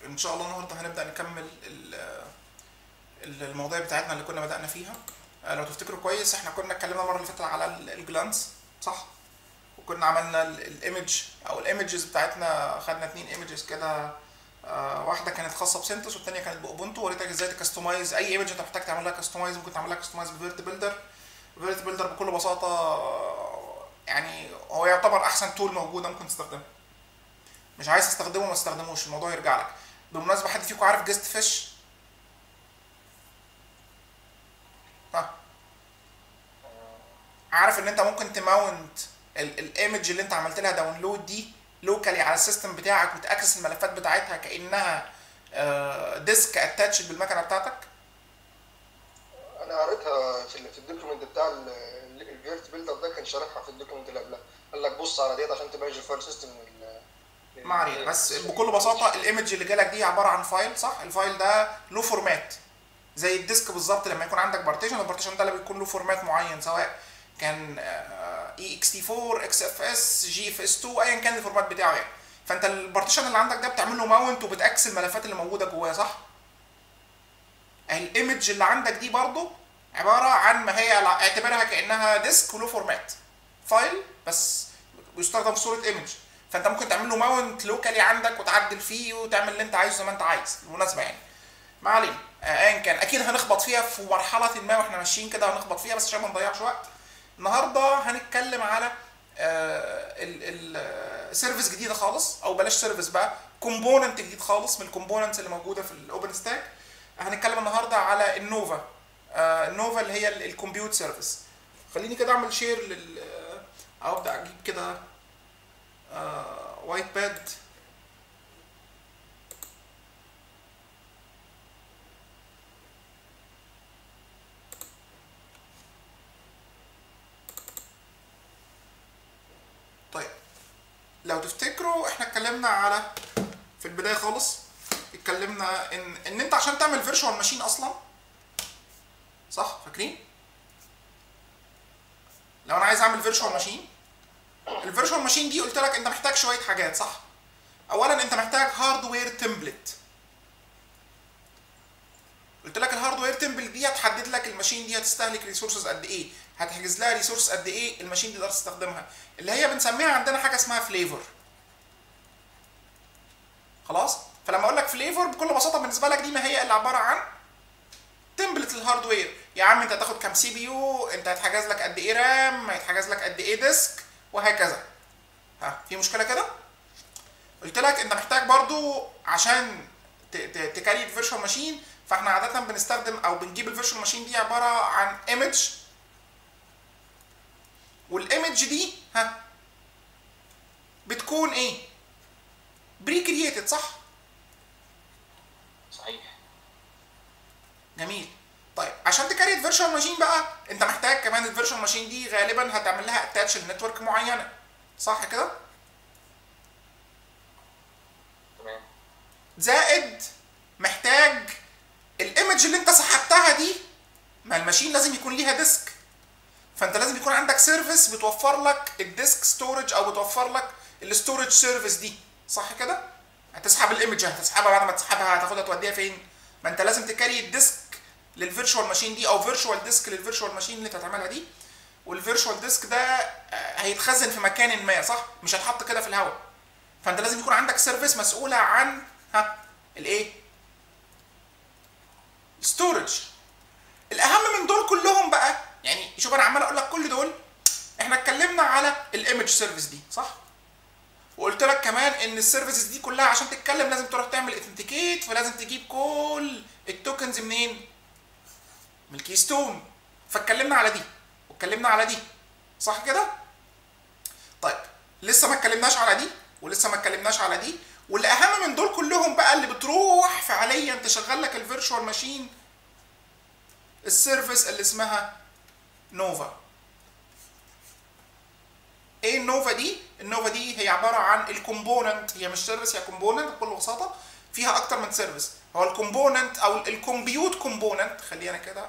ان شاء الله النهارده هنبدا نكمل ال- ال- المواضيع بتاعتنا اللي كنا بدانا فيها آه، لو تفتكروا كويس احنا كنا اتكلمنا المره اللي فاتت على ال- الجلانس صح وكنا عملنا الايمج او الايمجز بتاعتنا خدنا اتنين ايمجز كده آه، واحده كانت خاصه بسنتوس والتانيه كانت باوبونتو وريتك ازاي تكستمايز اي ايمج انت محتاج تعمل لها كستمايز ممكن تعمل لها كستمايز بفيرت بيلدر فيرت بيلدر بكل بساطه آه، يعني هو يعتبر احسن تول موجوده ممكن تستخدمها مش عايز تستخدمه ما تستخدموش الموضوع يرجع لك بالمناسبه حد فيكم عارف جيست فيش ها عارف ان انت ممكن تماونت الايمج اللي انت عملت لها داونلود دي لوكالي على السيستم بتاعك وتاكسس الملفات بتاعتها كانها ديسك اتاتش بالمكنه بتاعتك انا قريتها في ال- في الدوكيومنت بتاع الفيرت بيلدر ده كان شارحها في الدوكيومنت اللي قبلها قال لك بص على ديت عشان تميز الفايل سيستم من ال- من ما علينا بس بكل بساطه الايمج اللي جالك دي عباره عن فايل صح الفايل ده له فورمات زي الديسك بالظبط لما يكون عندك بارتيشن البارتيشن ده اللي بيكون له فورمات معين سواء كان اي اكس تي 4 اكس اف اس جي اف اس 2 ايا كان الفورمات بتاعه يعني فانت البارتيشن اللي عندك ده بتعمل له ماونت وبتاكس الملفات اللي موجوده جواه صح الايمج اللي عندك دي برضو عباره عن ما هي اعتبرها كانها ديسك وله فورمات فايل بس بيستخدم في صوره ايمج فانت ممكن تعمل له ماونت لوكالي عندك وتعدل فيه وتعمل اللي انت عايزه زي ما انت عايز بالمناسبه يعني ما علينا آه، ايا كان اكيد هنخبط فيها في مرحله ما واحنا ماشيين كده هنخبط فيها بس عشان ما نضيعش وقت النهارده هنتكلم على السيرفيس جديده خالص او بلاش سيرفيس بقى كومبوننت جديد خالص من الكومبوننتس اللي موجوده في الاوبن ستاك هنتكلم النهارده على النوفا آه، النوفا اللي هي الكمبيوت سيرفيس خليني كده اعمل شير لل آه، او ابدا اجيب كده وايت باد طيب لو تفتكروا احنا اتكلمنا على في البدايه خالص اتكلمنا ان ان انت عشان تعمل فيرتشوال ماشين اصلا صح فاكرين لو انا عايز اعمل فيرتشوال ماشين الفيرتشوال ماشين دي قلت لك انت محتاج شويه حاجات صح اولا انت محتاج هاردوير تمبلت قلت لك الهاردوير تمبلت دي هتحدد لك الماشين دي هتستهلك ريسورسز قد ايه هتحجز لها ريسورس قد ايه الماشين دي تقدر تستخدمها اللي هي بنسميها عندنا حاجه اسمها فليفر خلاص فلما اقول لك فليفر بكل بساطه بالنسبه لك دي ما هي الا عباره عن تمبلت الهاردوير يا عم انت هتاخد كام سي بي يو انت هيتحجز لك قد ايه رام هيتحجز لك قد ايه ديسك وهكذا ها في مشكله كده قلت لك انت محتاج برضو عشان ت- ت- تكريت فيرتشوال ماشين فاحنا عاده بنستخدم او بنجيب الفيرتشوال ماشين دي عباره عن ايمج والايمج دي ها بتكون ايه بري كرييتد صح صحيح جميل طيب عشان تكريت فيرتشوال ماشين بقى انت محتاج كمان الفيرتشوال ماشين دي غالبا هتعمل لها اتاتش لنتورك معينه صح كده تمام زائد محتاج الايمج اللي انت سحبتها دي ما الماشين لازم يكون ليها ديسك فانت لازم يكون عندك سيرفيس بتوفر لك الديسك ستورج او بتوفر لك الستورج سيرفيس دي صح كده هتسحب الايمج هتسحبها بعد ما تسحبها هتاخدها توديها فين ما انت لازم تكري الديسك للفيرتشوال ماشين دي او فيرتشوال ديسك للفيرتشوال ماشين اللي انت هتعملها دي والفيرتشوال ديسك ده آه، هيتخزن في مكان ما صح مش هيتحط كده في الهواء فانت لازم يكون عندك سيرفيس مسؤوله عن ها الايه ستورج الاهم من دول كلهم بقى يعني شوف انا عمال اقول لك كل دول احنا اتكلمنا على الايمج سيرفيس دي صح وقلت لك كمان ان السيرفيسز دي كلها عشان تتكلم لازم تروح تعمل اثنتيكيت فلازم تجيب كل التوكنز منين من الكيستون فاتكلمنا على دي واتكلمنا على دي صح كده طيب لسه ما اتكلمناش على دي ولسه ما اتكلمناش على دي واللي اهم من دول كلهم بقى اللي بتروح فعليا تشغل لك الفيرتشوال ماشين السيرفيس اللي اسمها نوفا ايه النوفا دي النوفا دي هي عباره عن الكومبوننت هي مش سيرفيس هي كومبوننت بكل بساطه فيها اكتر من سيرفيس هو الكومبوننت او الكمبيوت كومبوننت خلينا كده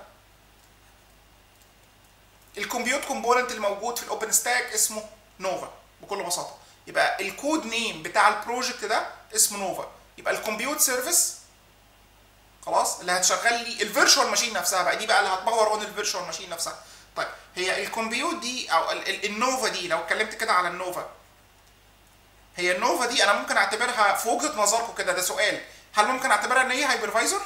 الكمبيوت كومبوننت الموجود في الاوبن ستاك اسمه نوفا بكل بساطه يبقى الكود نيم بتاع البروجكت ده اسمه نوفا يبقى الكمبيوت سيرفيس خلاص اللي هتشغل لي الفيرتشوال ماشين نفسها بقى دي بقى اللي هتباور اون الفيرتشوال ماشين نفسها طيب هي الكمبيوت دي او ال- ال- النوفا دي لو اتكلمت كده على النوفا هي النوفا دي انا ممكن اعتبرها في وجهه نظركم كده ده سؤال هل ممكن اعتبرها ان هي هايبرفايزر؟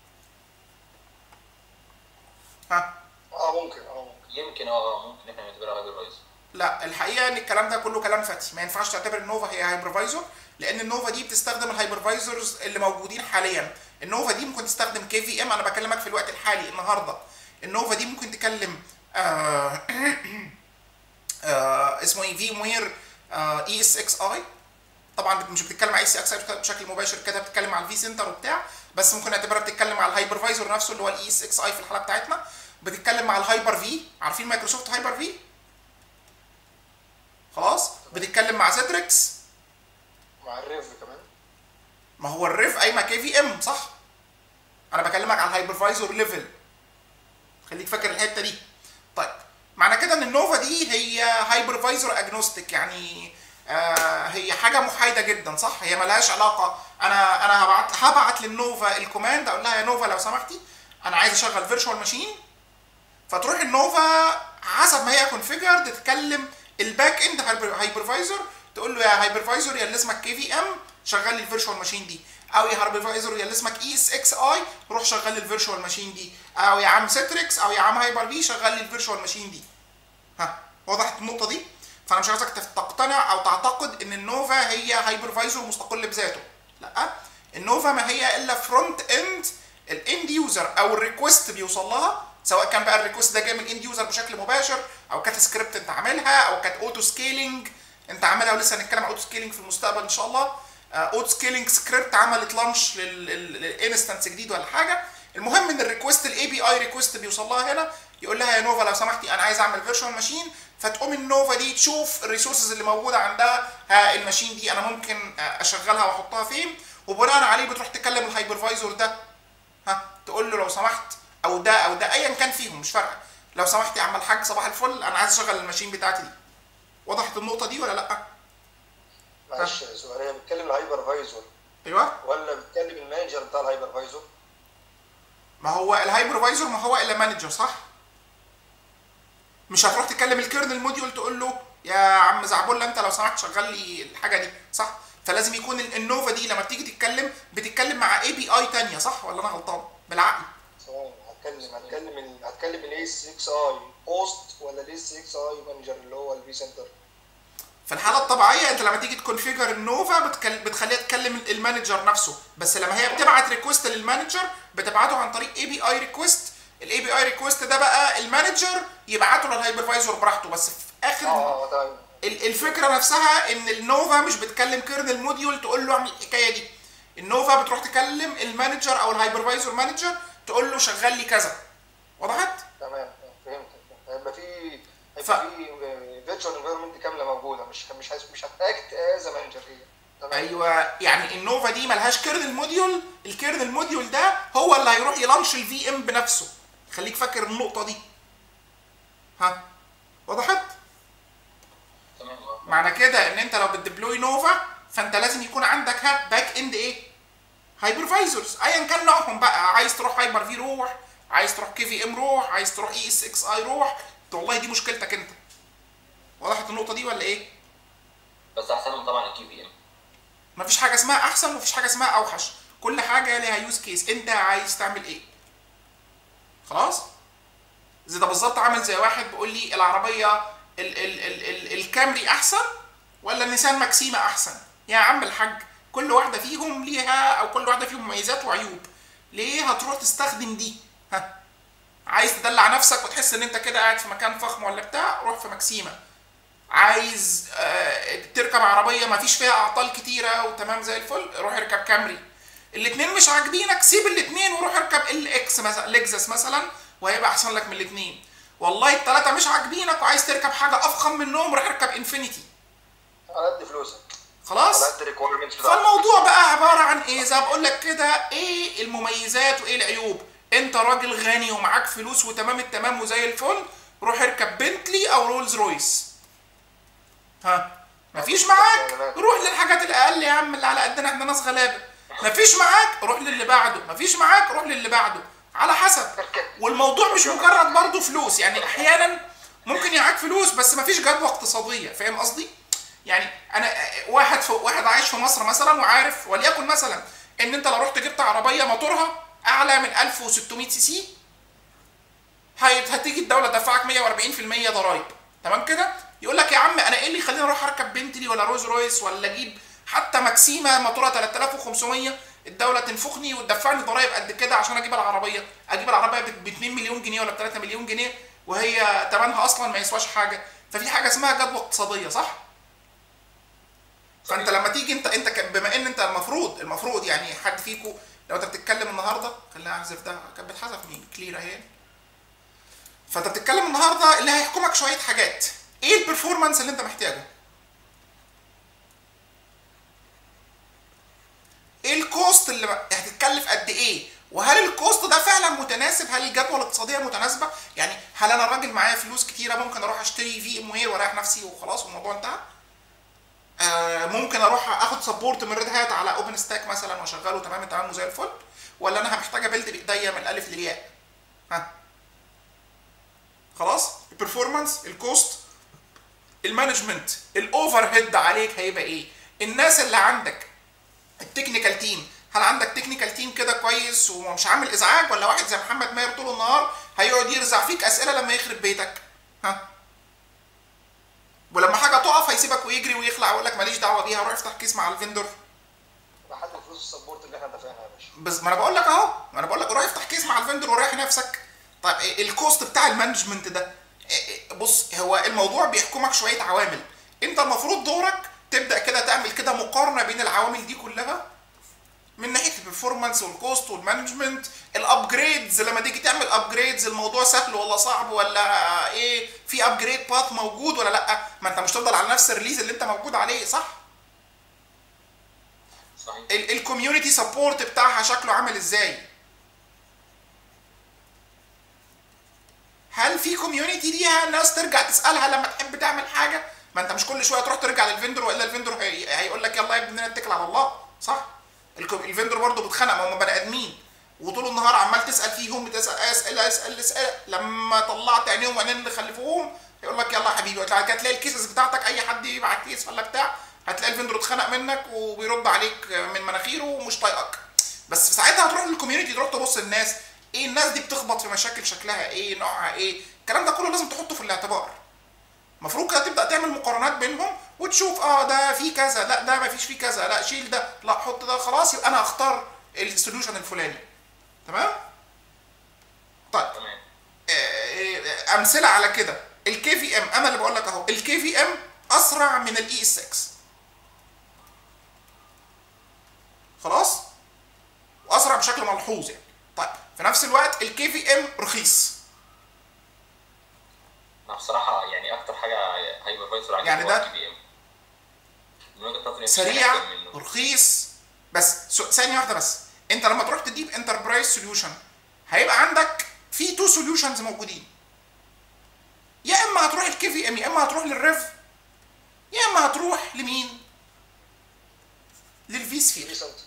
ها اه ممكن اه ممكن يمكن اه ممكن احنا نعتبرها هايبرفايزر لا الحقيقه ان الكلام ده كله كلام فتي ما ينفعش تعتبر النوفا هي هايبرفايزر لان النوفا دي بتستخدم الهايبرفايزرز اللي موجودين حاليا النوفا دي ممكن تستخدم كي في ام انا بكلمك في الوقت الحالي النهارده النوفا دي ممكن تكلم آه آه اسمه ايه في وير اي اس اكس اي طبعا مش بتتكلم على اي اس اكس اي بشكل مباشر كده بتتكلم على الفي سنتر وبتاع بس ممكن نعتبرها بتتكلم على الهايبرفايزر نفسه اللي هو الاي اس اكس اي في الحاله بتاعتنا بتتكلم مع الهايبر في عارفين مايكروسوفت هايبر في خلاص بتتكلم مع سيتريكس مع الريف كمان ما هو الريف قايمه كي في ام صح انا بكلمك على الهايبرفايزر ليفل خليك فاكر الحته دي طيب معنى كده ان النوفا دي هي هايبرفايزر اجنوستيك يعني آه هي حاجه محايده جدا صح هي ملهاش علاقه انا انا هبعت هبعت للنوفا الكوماند اقول لها يا نوفا لو سمحتي انا عايز اشغل فيرتشوال ماشين فتروح النوفا حسب ما هي كونفيجر تتكلم الباك اند هايبرفايزر تقول له يا هايبرفايزر يا اللي اسمك كي في ام شغل لي الفيرتشوال ماشين دي او يا هايبرفايزر يا اللي اسمك اي اس اكس اي روح شغل لي الفيرتشوال ماشين دي او يا عم سيتريكس او يا عم هايبر في شغل لي الفيرتشوال ماشين دي ها وضحت النقطه دي فانا مش عايزك تقتنع او تعتقد ان النوفا هي هايبرفايزر مستقل بذاته لا النوفا ما هي الا فرونت اند الاند يوزر او الريكوست بيوصل لها سواء كان بقى الريكوست ده جاي من الاند يوزر بشكل مباشر او كانت سكريبت انت عاملها او كانت اوتو سكيلينج انت عاملها ولسه هنتكلم عن اوتو سكيلينج في المستقبل ان شاء الله اوتو سكيلينج سكريبت عملت لانش للانستنس جديد ولا حاجه المهم ان الريكوست الاي بي اي ريكوست بيوصل لها هنا يقول لها يا نوفا لو سمحتي انا عايز اعمل فيرتشوال ماشين فتقوم النوفا دي تشوف الريسورسز اللي موجوده عندها ها الماشين دي انا ممكن اشغلها واحطها فين وبناء عليه بتروح تكلم الهايبرفايزر ده ها تقول له لو سمحت او ده او ده ايا كان فيهم مش فارقه لو سمحت يا عم الحاج صباح الفل انا عايز اشغل الماشين بتاعتي دي وضحت النقطه دي ولا لا معلش سؤال هي بتكلم الهايبرفايزر ايوه ولا بتكلم المانجر بتاع الهايبرفايزر ما هو الهايبرفايزر ما هو الا مانجر صح مش هتروح تكلم الكيرنل موديول تقول له يا عم زعبولة انت لو سمحت شغل لي الحاجه دي صح فلازم يكون النوفا دي لما بتيجي تتكلم بتتكلم مع اي بي اي ثانيه صح ولا انا غلطان بالعقل ثواني هتكلم هتكلم ال... هتكلم الاي 6 اي بوست ولا الاي 6 اي مانجر اللي هو الفي سنتر في الحاله الطبيعيه انت لما تيجي تكونفيجر النوفا بتكل... بتخليها تكلم المانجر نفسه بس لما هي بتبعت ريكوست للمانجر بتبعته عن طريق اي بي اي ريكوست الاي بي اي ريكوست ده بقى المانجر يبعته للهايبرفايزر براحته بس في اخر اه تمام ال- الفكره نفسها ان النوفا مش بتكلم كيرنل موديول تقول له اعمل الحكايه دي النوفا بتروح تكلم المانجر او الهايبرفايزر مانجر تقول له شغل لي كذا وضحت تمام فهمت هيبقى في ف- هيبقى في فيرتشوال انفيرمنت كامله موجوده مش مش هس- مش هتاكت از مانجر هي تمام ايوه يعني النوفا دي ملهاش كيرنل موديول الكيرنل موديول ده هو اللي هيروح يلانش الفي ام بنفسه خليك فاكر النقطه دي ها وضحت تمام اه معنى كده ان انت لو بتديبلوي نوفا فانت لازم يكون عندك ها باك اند ايه هايبرفايزرز ايا كان نوعهم بقى عايز تروح هايبر في روح عايز تروح كي في ام روح عايز تروح اي اس اكس اي روح والله دي مشكلتك انت وضحت النقطه دي ولا ايه بس احسنهم طبعا الكي بي ام مفيش حاجه اسمها احسن ومفيش حاجه اسمها اوحش كل حاجه ليها يوز كيس انت عايز تعمل ايه خلاص زي ده بالظبط عامل زي واحد بيقول لي العربيه ال ال ال ال الكامري احسن ولا النيسان ماكسيما احسن يا عم الحاج كل واحده فيهم ليها او كل واحده فيهم مميزات وعيوب ليه هتروح تستخدم دي ها عايز تدلع نفسك وتحس ان انت كده قاعد في مكان فخم ولا بتاع روح في ماكسيما عايز آه، تركب عربيه ما فيش فيها اعطال كتيره وتمام زي الفل روح اركب كامري الاثنين مش عاجبينك سيب الاثنين وروح اركب ال اكس مثلا لكزس مثلا وهيبقى احسن لك من الاثنين والله الثلاثه مش عاجبينك وعايز تركب حاجه افخم منهم روح اركب انفينيتي على قد فلوسك خلاص على قد الريكويرمنتس بتاعتك فالموضوع بقى عباره عن ايه زي ما بقول لك كده ايه المميزات وايه العيوب انت راجل غني ومعاك فلوس وتمام التمام وزي الفل روح اركب بنتلي او رولز رويس ها مفيش معاك روح للحاجات الاقل يا عم اللي على قدنا احنا ناس غلابه مفيش معاك روح للي بعده مفيش معاك روح للي بعده على حسب والموضوع مش مجرد برضه فلوس يعني احيانا ممكن يعاك فلوس بس مفيش جدوى اقتصاديه فاهم قصدي يعني انا واحد في واحد عايش في مصر مثلا وعارف وليكن مثلا ان انت لو رحت جبت عربيه موتورها اعلى من 1600 سي سي هي- هتيجي الدوله تدفعك 140% ضرايب تمام كده يقول لك يا عم انا ايه اللي يخليني اروح اركب بنتلي ولا روز رويس ولا اجيب حتى ماكسيما موتورها 3500 الدوله تنفخني وتدفعني ضرايب قد كده عشان اجيب العربيه اجيب العربيه ب 2 مليون جنيه ولا ب 3 مليون جنيه وهي ثمنها اصلا ما يسواش حاجه ففي حاجه اسمها جدوى اقتصاديه صح فانت لما تيجي انت انت ك- بما ان انت المفروض المفروض يعني حد فيكم لو انت بتتكلم النهارده خلينا احذف ده كانت بتحذف مين كلير اهي فانت بتتكلم النهارده اللي هيحكمك شويه حاجات ايه البرفورمانس اللي انت محتاجه ايه الكوست اللي هتتكلف قد ايه وهل الكوست ده فعلا متناسب هل الجدوى الاقتصاديه متناسبه يعني هل انا راجل معايا فلوس كتيره ممكن اروح اشتري في ام وير واريح نفسي وخلاص والموضوع انتهى آه ممكن اروح اخد سبورت من ريد هات على اوبن ستاك مثلا واشغله تمام تمام وزي الفل ولا انا محتاج ابيلد بايديا من الالف للياء ها خلاص البرفورمانس الكوست المانجمنت الاوفر هيد عليك هيبقى ايه الناس اللي عندك التكنيكال تيم هل عندك تكنيكال تيم كده كويس ومش عامل ازعاج ولا واحد زي محمد ماهر طول النهار هيقعد يرزع فيك اسئله لما يخرب بيتك ها ولما حاجه تقف هيسيبك ويجري ويخلع ويقول لك ماليش دعوه بيها روح افتح كيس مع الفندور لحد فلوس السبورت اللي احنا دافعينها يا باشا بس ما انا بقول لك اهو ما انا بقول لك روح افتح كيس مع الفندور وريح نفسك طيب إيه الكوست بتاع المانجمنت ده إيه إيه بص هو الموضوع بيحكمك شويه عوامل انت المفروض دورك تبدا كده تعمل كده مقارنه بين العوامل دي كلها من ناحيه البرفورمانس والكوست والمانجمنت الابجريدز لما تيجي تعمل ابجريدز الموضوع سهل ولا صعب ولا ايه في ابجريد باث موجود ولا لا ما انت مش تفضل على نفس الريليز اللي انت موجود عليه صح صحيح الكوميونتي سبورت بتاعها شكله عامل ازاي هل في كوميونتي ليها ناس ترجع تسالها لما تحب تعمل حاجه ما انت مش كل شويه تروح ترجع للفندور والا الفندور هي... هيقول لك يلا يا ابننا اتكل على الله صح الكو- الفندور برضه بيتخانق ما هم بني ادمين وطول النهار عمال تسال فيهم بتسال اسئله اسال اسئله لما طلعت عينيهم وعينين اللي خلفوهم يقول لك يلا يا حبيبي وتلاقي كده تلاقي الكيسز بتاعتك اي حد يبعت كيس ولا بتاع هتلاقي الفندور اتخانق منك وبيرد عليك من مناخيره ومش طايقك بس في ساعتها هتروح للكوميونتي تروح تبص الناس ايه الناس دي بتخبط في مشاكل شكلها ايه نوعها ايه الكلام ده كله لازم تحطه في الاعتبار المفروض كده تبدا تعمل مقارنات بينهم وتشوف اه ده في كذا لا ده ما فيش فيه كذا لا شيل ده لا حط ده خلاص يبقى انا هختار السوليوشن الفلاني تمام طيب تمام آه، امثله على كده الكي في ام انا اللي بقول لك اهو الكي في ام اسرع من الاي اس 6 خلاص واسرع بشكل ملحوظ يعني طيب في نفس الوقت الكي في ام رخيص انا بصراحه يعني اكتر حاجه هايبرفايزر عندي يعني هو ده الكي بي ام من وجهه نظري مفيش سريع أحسن منه. رخيص بس سو- ثانيه واحده بس انت لما تروح تجيب انتربرايز سوليوشن هيبقى عندك في تو سوليوشنز موجودين يا اما هتروح الكي في ام يا اما هتروح للريف يا اما هتروح لمين للفي سفير في سنتر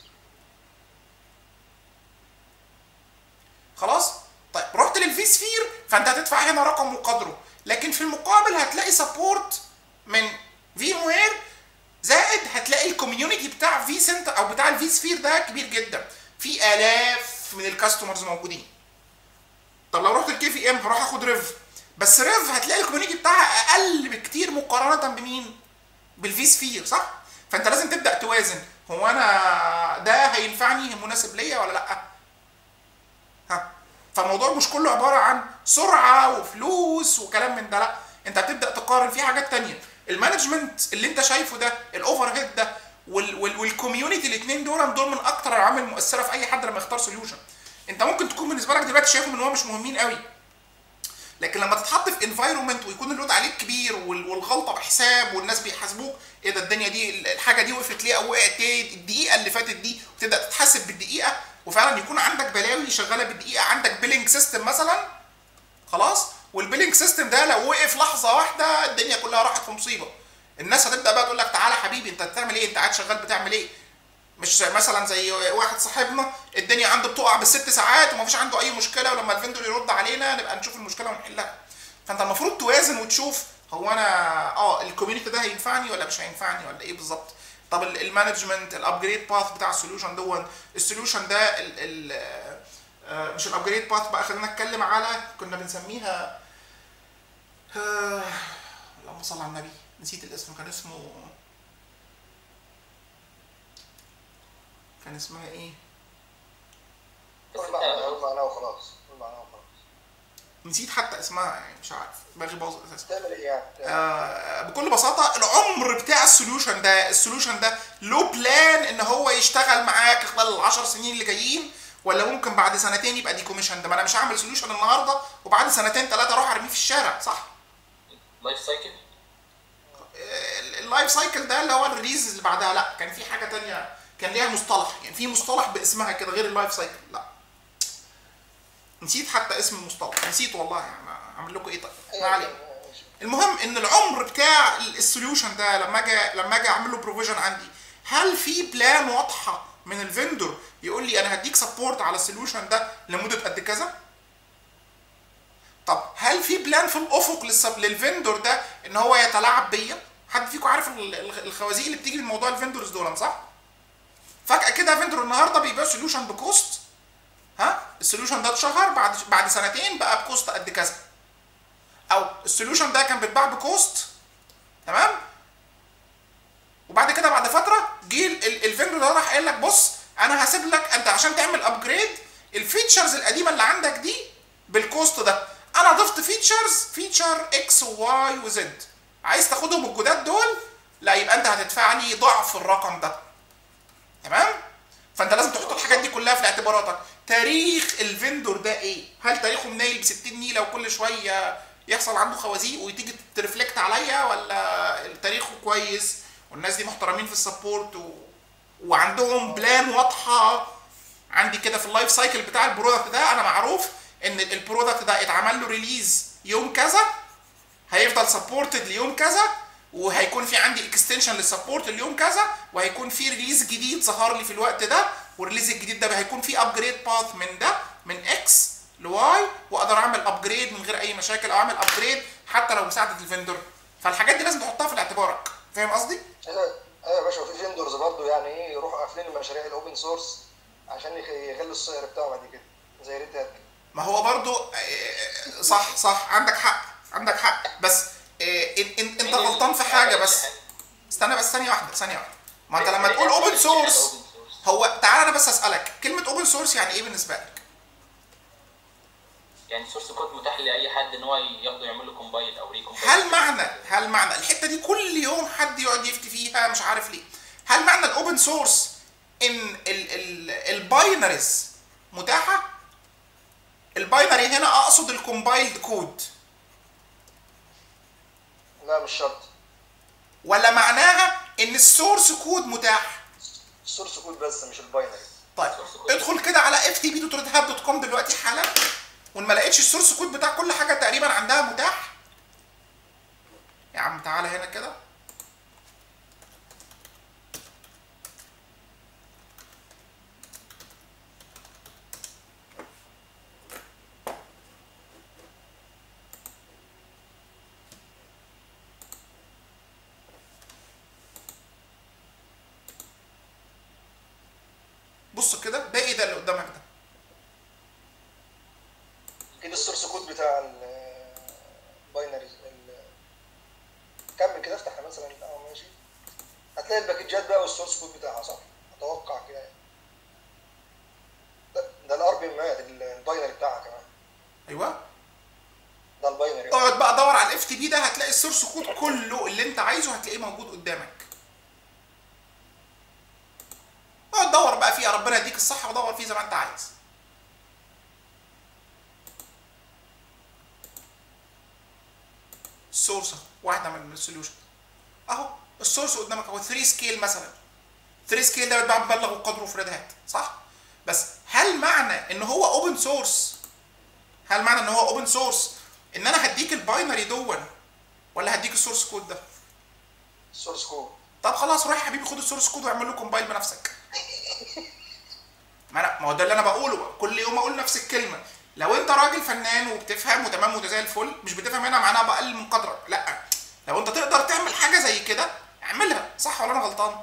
خلاص طيب رحت للفي سفير فانت هتدفع هنا رقم وقدره لكن في المقابل هتلاقي سبورت من في وير زائد هتلاقي الكوميونتي بتاع في سنتر او بتاع الفي سفير ده كبير جدا في الاف من الكاستمرز موجودين طب لو رحت الكي في ام هروح اخد ريف بس ريف هتلاقي الكوميونتي بتاعها اقل بكتير مقارنه بمين بالفي سفير صح فانت لازم تبدا توازن هو انا ده هينفعني مناسب ليا ولا لا ها فالموضوع مش كله عباره عن سرعه وفلوس وكلام من ده لا انت هتبدا تقارن في حاجات تانية المانجمنت اللي انت شايفه ده الاوفر هيد ده وال وال والكوميونتي الاثنين دول دول من اكتر العوامل المؤثره في اي حد لما يختار سوليوشن انت ممكن تكون بالنسبه لك دلوقتي شايفهم ان هو مش مهمين قوي لكن لما تتحط في انفايرمنت ويكون اللود عليك كبير وال- والغلطه بحساب والناس بيحاسبوك ايه ده الدنيا دي الحاجه دي وقفت ليه او وقعت ليه الدقيقه اللي فاتت دي وتبدا تتحاسب بالدقيقه وفعلا يكون عندك بلاوي شغاله بالدقيقه عندك بيلينج سيستم مثلا خلاص والبيلينج سيستم ده لو وقف لحظه واحده الدنيا كلها راحت في مصيبه الناس هتبدا بقى تقول لك تعالى حبيبي انت بتعمل ايه انت قاعد شغال بتعمل ايه مش مثلا زي واحد صاحبنا الدنيا عنده بتقع بالست ساعات ومفيش عنده اي مشكله ولما الفندور يرد علينا نبقى نشوف المشكله ونحلها فانت المفروض توازن وتشوف هو انا اه الكوميونتي ده هينفعني ولا مش هينفعني ولا ايه بالظبط طب ال- المانجمنت الابجريد باث بتاع السوليوشن دون السوليوشن ده ال ال آه، مش الابجريد باث بقى خلينا نتكلم على كنا بنسميها آه، اللهم صل على النبي نسيت الاسم كان اسمه كان اسمها ايه قول معناها قول معناها وخلاص قول معناها وخلاص نسيت حتى اسمها يعني مش عارف دماغي باظ اساسا تعمل ايه يعني؟ آه، بكل بساطه العمر بتاع السوليوشن ده السوليوشن ده له بلان ان هو يشتغل معاك خلال العشر سنين اللي جايين ولا ممكن بعد سنتين يبقى ديكوميشن ده ما انا مش هعمل سوليوشن النهارده وبعد سنتين ثلاثه اروح ارميه في الشارع صح لايف سايكل آه، اللايف سايكل ده اللي هو الريليز اللي بعدها لا كان في حاجه تانية كان ليها مصطلح يعني في مصطلح باسمها كده غير اللايف سايكل لا نسيت حتى اسم المصطلح نسيت والله يعني اعمل لكم ايه طيب ما علينا المهم ان العمر بتاع السوليوشن ده لما اجي لما اجي اعمل له بروفيجن عندي هل في بلان واضحه من الفندور يقول لي انا هديك سبورت على السوليوشن ده لمده قد كذا طب هل في بلان في الافق للسب للفندور ده ان هو يتلاعب بيا حد فيكم عارف ال- ال- الخوازيق اللي بتيجي من موضوع الفندورز دول صح فجاه كده فندور النهارده بيبيع سوليوشن بكوست ها السوليوشن ده اتشهر بعد بعد سنتين بقى بكوست قد كذا او السوليوشن ده كان بيتباع بكوست تمام وبعد كده بعد فتره جه ال- ال- الفندور ده راح قايل لك بص انا هسيب لك انت عشان تعمل ابجريد الفيتشرز القديمه اللي عندك دي بالكوست ده انا ضفت فيتشرز فيتشر اكس وواي وزد عايز تاخدهم الجداد دول لا يبقى انت هتدفع لي ضعف الرقم ده تمام فانت لازم تحط الحاجات دي كلها في اعتباراتك تاريخ الفندور ده ايه هل تاريخه منيل ب 60 نيله وكل شويه يحصل عنده خوازيق وتيجي ترفلكت عليا ولا تاريخه كويس والناس دي محترمين في السبورت و... وعندهم بلان واضحه عندي كده في اللايف سايكل بتاع البرودكت ده انا معروف ان البرودكت ده اتعمل له ريليز يوم كذا هيفضل سبورتد ليوم كذا وهيكون في عندي اكستنشن للسبورت اليوم كذا وهيكون في ريليز جديد ظهر لي في الوقت ده والريليز الجديد ده هيكون في ابجريد باث من ده من اكس لواي واقدر اعمل ابجريد من غير اي مشاكل او اعمل ابجريد حتى لو مساعده الفندور فالحاجات دي لازم تحطها في اعتبارك فاهم قصدي؟ ايوه ايوه يا باشا وفي فيندورز برضه يعني ايه يروحوا قافلين المشاريع الاوبن سورس عشان يخ- يغلوا السعر بتاعه بعد كده زي ريد هات كده. ما هو برضو آه، صح صح عندك حق عندك حق بس آه، إن- إن- انت غلطان في حاجه بس استنى بس ثانيه واحده ثانيه واحده ما انت لما تقول اوبن سورس هو تعالى انا بس اسالك كلمه اوبن سورس يعني ايه بالنسبه لك يعني سورس كود متاح لاي حد ان هو ياخده يعمل له كومبايل او ريكومبايل هل معنى هل معنى الحته دي كل يوم حد يقعد يفتي فيها مش عارف ليه هل معنى الاوبن سورس ان الباينريز متاحه الباينري هنا اقصد الكومبايلد كود لا مش شرط ولا معناها ان السورس كود متاح السورس كود بس مش الباينري طيب ادخل كده على اف تي بي دوت ريد هاب دوت كوم دلوقتي حالا وان ما لقيتش السورس كود بتاع كل حاجه تقريبا عندها متاح يا عم تعالى هنا كده بص كده ده ايه ده اللي قدامك ده كده السورس كود بتاع الباينري كمل كده افتح مثلا اه ماشي هتلاقي الباكجات بقى والسورس كود بتاعها صح؟ اتوقع كده يعني ده- ده الار بي ام الباينري بتاعها كمان ايوه ده الباينري اقعد بقى دور على الاف تي بي ده هتلاقي السورس كود كله اللي انت عايزه هتلاقيه موجود قدامك اقعد دور بقى فيه ربنا يديك الصحه ودور فيه زي ما انت عايز السورس اهو واحده من السوليوشن اهو السورس قدامك اهو 3 سكيل مثلا 3 سكيل ده بيتباع بمبلغ وقدره في ريد هات صح بس هل معنى ان هو اوبن سورس هل معنى ان هو اوبن سورس ان انا هديك الباينري دون ولا هديك السورس كود ده السورس كود طب خلاص روح يا حبيبي خد السورس كود واعمل له كومبايل بنفسك ما انا ما هو ده اللي انا بقوله كل يوم اقول نفس الكلمه لو انت راجل فنان وبتفهم وتمام وده زي الفل مش بتفهم هنا معناها بقلل من قدرك لا لو انت تقدر تعمل حاجه زي كده اعملها صح ولا انا غلطان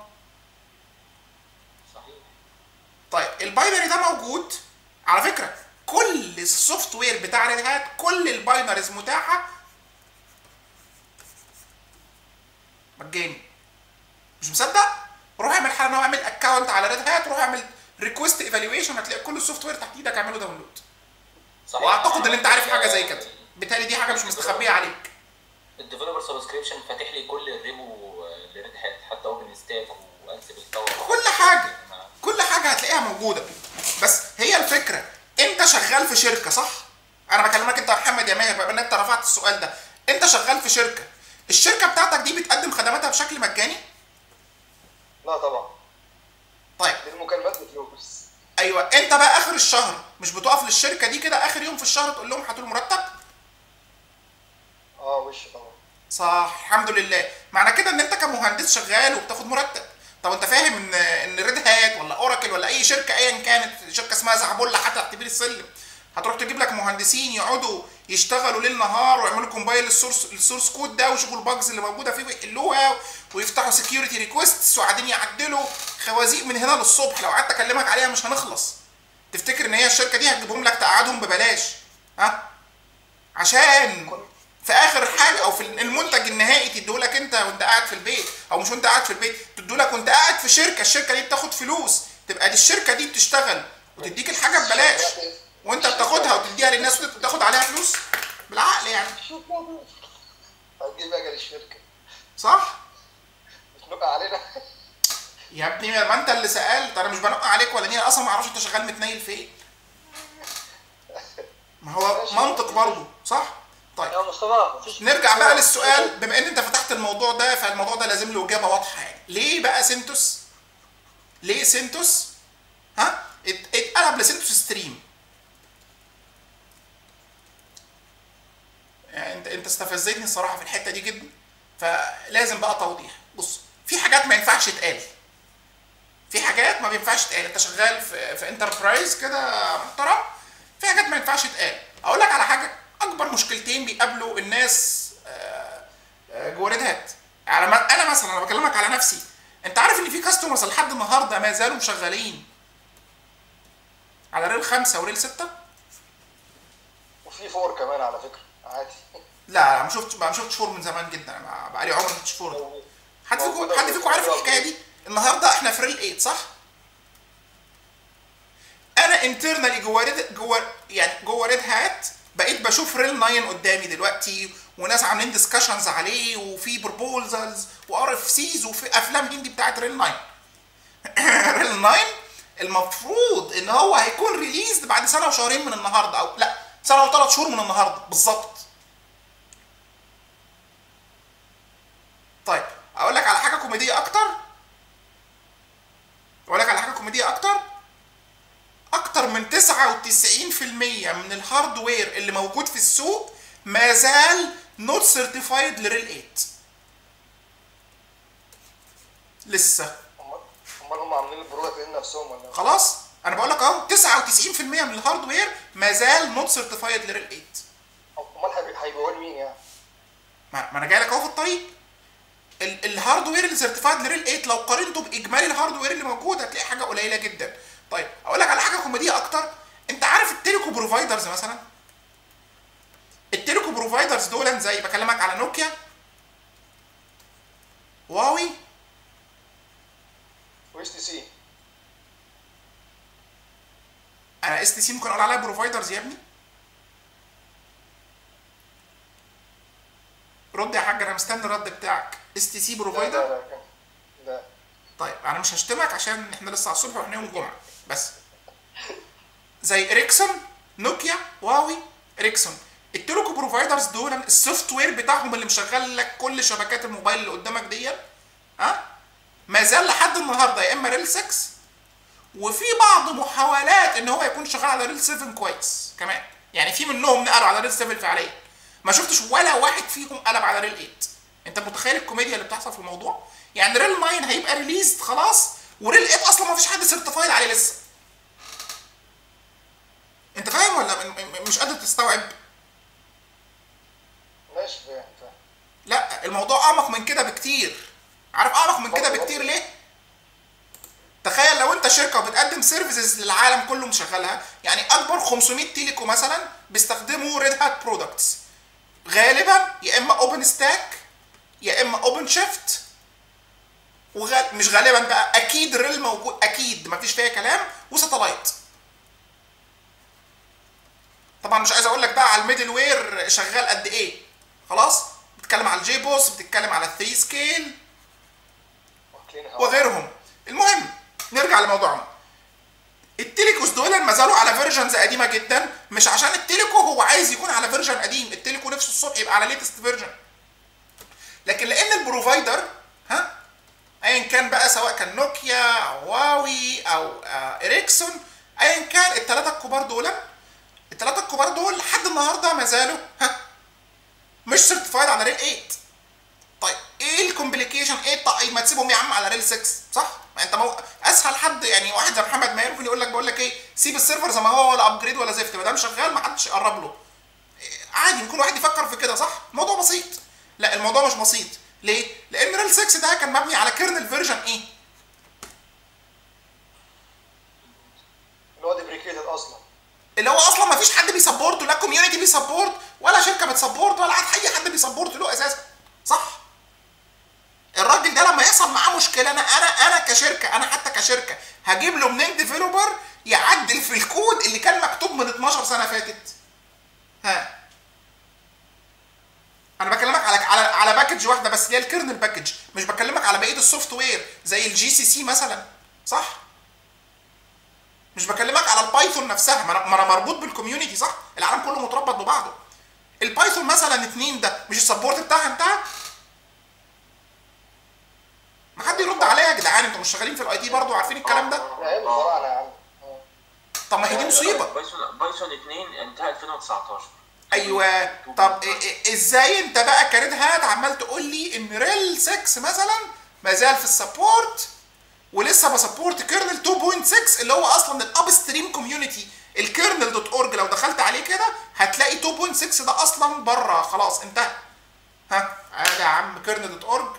صحيح طيب الباينري ده موجود على فكره كل السوفت وير بتاع ريد هات كل الباينريز متاحه مجاني مش مصدق روح اعمل حاجه اعمل اكونت على ريد هات روح اعمل ريكوست ايفالويشن هتلاقي كل السوفت وير تحت ايدك اعمله داونلود صحيح واعتقد ان انت عارف حاجه زي كده بالتالي دي حاجه مش مستخبيه عليك الديفلوبر سبسكريبشن فاتح لي كل الريبو لريد هات حتى اوبن ستاك وانسبل تاور كل حاجه كل حاجه هتلاقيها موجوده بس هي الفكره انت شغال في شركه صح انا بكلمك انت يا محمد يا ماهر بما ان انت رفعت السؤال ده انت شغال في شركه الشركه بتاعتك دي بتقدم خدماتها بشكل مجاني لا طبعا طيب دي المكالمات بفلوس ايوه انت بقى اخر الشهر مش بتقف للشركه دي كده اخر يوم في الشهر تقول لهم هاتوا لي مرتب اه وش طبعا صح الحمد لله معنى كده ان انت كمهندس شغال وبتاخد مرتب طب انت فاهم ان ان ريد هات ولا اوراكل ولا اي شركه ايا كانت شركه اسمها زعبله حتى تحت بير السلم هتروح تجيب لك مهندسين يقعدوا يشتغلوا ليل نهار ويعملوا كومبايل للسورس السورس كود ده ويشوفوا الباجز اللي موجوده فيه ويحلوها ويفتحوا سكيورتي ريكويستس وقاعدين يعدلوا خوازيق من هنا للصبح لو قعدت اكلمك عليها مش هنخلص تفتكر ان هي الشركه دي هتجيبهم لك تقعدهم ببلاش ها عشان في اخر حاجه او في المنتج النهائي تديهولك انت وانت قاعد في البيت او مش وانت قاعد في البيت تديهولك وانت قاعد في شركه الشركه دي بتاخد فلوس تبقى دي الشركه دي بتشتغل وتديك الحاجه ببلاش وانت بتاخدها وتديها للناس وتاخد عليها فلوس بالعقل يعني هتجيب اجل الشركه صح بتنق علينا يا ابني ما انت اللي سالت انا مش بنق عليك ولا نيله اصلا ما اعرفش انت شغال متنيل فين ما هو منطق برضه صح طيب يا مصطفى مفيش نرجع بقى للسؤال بما ان انت فتحت الموضوع ده فالموضوع ده لازم له اجابه واضحه يعني ليه بقى سنتوس ليه سنتوس ها ات- اتقلب لسنتوس ستريم يعني انت انت استفزتني الصراحه في الحته دي جدا فلازم بقى توضيح بص في حاجات ما ينفعش تتقال في حاجات ما بينفعش تتقال انت شغال في في انتربرايز كده محترم في حاجات ما ينفعش تتقال اقول لك على حاجه اكبر مشكلتين بيقابلوا الناس آه، آه، جوه ريد هات على ما انا مثلا انا بكلمك على نفسي انت عارف ان في كاستمرز لحد النهارده ما زالوا شغالين على ريل خمسة وريل ستة وفي فور كمان على فكره عادي لا لا ما شفتش ما شفتش فور من زمان جدا انا بقى لي عمر ما شفتش فور حد فيكم حد فيكم عارف الحكايه دي النهارده احنا في ريل 8 صح انا انترنالي جوه ريد جوه يعني جوه ريد هات بقيت بشوف ريل 9 قدامي دلوقتي وناس عاملين ديسكشنز عليه وفي بروبوزلز وار اف سيز وفي افلام هندي بتاعت ريل 9 ريل 9 المفروض ان هو هيكون ريليزد بعد سنه وشهرين من النهارده او لا سنه وثلاث شهور من النهارده بالظبط طيب اقول لك على حاجه كوميديه اكتر اقول لك على حاجه كوميديه اكتر اكتر من 99% من الهاردوير اللي موجود في السوق ما زال نوت سيرتيفايد لريل 8 لسه امال امال هم عاملين البرودكت لنفسهم ولا خلاص انا بقول لك اهو 99% من الهاردوير ما زال نوت سيرتيفايد لريل 8 امال هيبي- هيبيعوا لمين يعني؟ ما ما انا جاي لك اهو في الطريق ال- الهاردوير اللي سيرتيفايد لريل 8 لو قارنته باجمالي الهاردوير اللي موجود هتلاقي حاجه قليله جدا طيب اقول لك على حاجه كوميديه اكتر انت عارف التيليكو بروفايدرز مثلا التيليكو بروفايدرز دول زي بكلمك على نوكيا هواوي واس تي سي انا اس تي سي ممكن اقول عليها بروفايدرز يا ابني رد يا حاج انا مستني الرد بتاعك اس تي سي لا بروفايدر لا لا لا طيب انا مش هشتمك عشان احنا لسه على الصبح واحنا يوم الجمعه بس زي اريكسون نوكيا هواوي اريكسون التليكو بروفايدرز دول السوفت وير بتاعهم اللي مشغل لك كل شبكات الموبايل اللي قدامك دي ها ما زال لحد النهارده يا اما ريل 6 وفي بعض محاولات ان هو يكون شغال على ريل 7 كويس كمان يعني في منهم نقلوا على ريل 7 فعليا ما شفتش ولا واحد فيهم قلب على ريل 8 انت متخيل الكوميديا اللي بتحصل في الموضوع يعني ريل 9 هيبقى ريليزد خلاص وريل 8 اصلا ما فيش حد سيرتيفايد عليه لسه مش قادر تستوعب ماشي فاهم فاهم لا الموضوع اعمق من كده بكتير عارف اعمق من كده بكتير ليه تخيل لو انت شركه وبتقدم سيرفيسز للعالم كله مشغلها يعني اكبر 500 تيليكو مثلا بيستخدموا ريد هات برودكتس غالبا يا اما اوبن ستاك يا اما اوبن شيفت وغال... مش غالبا بقى اكيد ريل موجود اكيد مفيش فيها كلام وساتلايت طبعا مش عايز اقول لك بقى على الميدل وير شغال قد ايه خلاص بتتكلم على الجي بوس بتتكلم على الثري سكيل واكلين هوا وغيرهم المهم نرجع لموضوعنا التليكوس دول ما زالوا على فيرجنز قديمه جدا مش عشان التليكو هو عايز يكون على فيرجن قديم التليكو نفسه الصبح يبقى على ليتست فيرجن لكن لان البروفايدر ها ايا كان بقى سواء كان نوكيا او هواوي او آه اريكسون ايا كان الثلاثه الكبار دول الثلاثه الكبار دول لحد النهارده ما زالوا ها مش سيرتيفايد على ريل 8 طيب ايه الكومبليكيشن ايه التعقيد ما تسيبهم يا عم على ريل 6 صح ما انت مو... اسهل حد يعني واحد زي محمد ماهر ممكن يقول لك بقول لك ايه سيب السيرفر زي ما هو ولا ابجريد ولا زفت ما دام شغال ما حدش يقرب له إيه، عادي ممكن واحد يفكر في كده صح الموضوع بسيط لا الموضوع مش بسيط ليه لان ريل 6 ده كان مبني على كيرنل فيرجن ايه اللي هو ديبريكيتد اصلا اللي هو اصلا ما فيش حد بيسبورته لا كوميونتي بيسبورت ولا شركه بتسبورت ولا حد اي حد بيسبورت له اساسا صح الراجل ده لما يحصل معاه مشكله انا انا انا كشركه انا حتى كشركه هجيب له منين ديفيلوبر يعدل في الكود اللي كان مكتوب من 12 سنه فاتت ها انا بكلمك على على على باكج واحده بس اللي هي الكيرنل باكج مش بكلمك على بقيه السوفت وير زي الجي سي سي مثلا صح مش بكلمك على البايثون نفسها ما انا ما أنا مربوط بالكوميونتي صح العالم كله متربط ببعضه البايثون مثلا اتنين ده مش السبورت بتاعها انتهى ما حد يرد عليا يا جدعان انتوا مش شغالين في الاي تي برضه عارفين الكلام ده احنا ايه الفراعنه يا عم آه. طب ما هي دي مصيبه بايثون بايثون 2 انتهى 2019 ايوه طب إ- إ- ازاي انت بقى كريد هات عمال تقول لي ان ريل 6 مثلا ما زال في السبورت ولسه بسبورت كيرنل 2.6 اللي هو اصلا الاب ستريم كوميونتي الكيرنل دوت اورج لو دخلت عليه كده هتلاقي 2.6 ده اصلا بره خلاص انتهى ها عادي يا عم كيرنل دوت اورج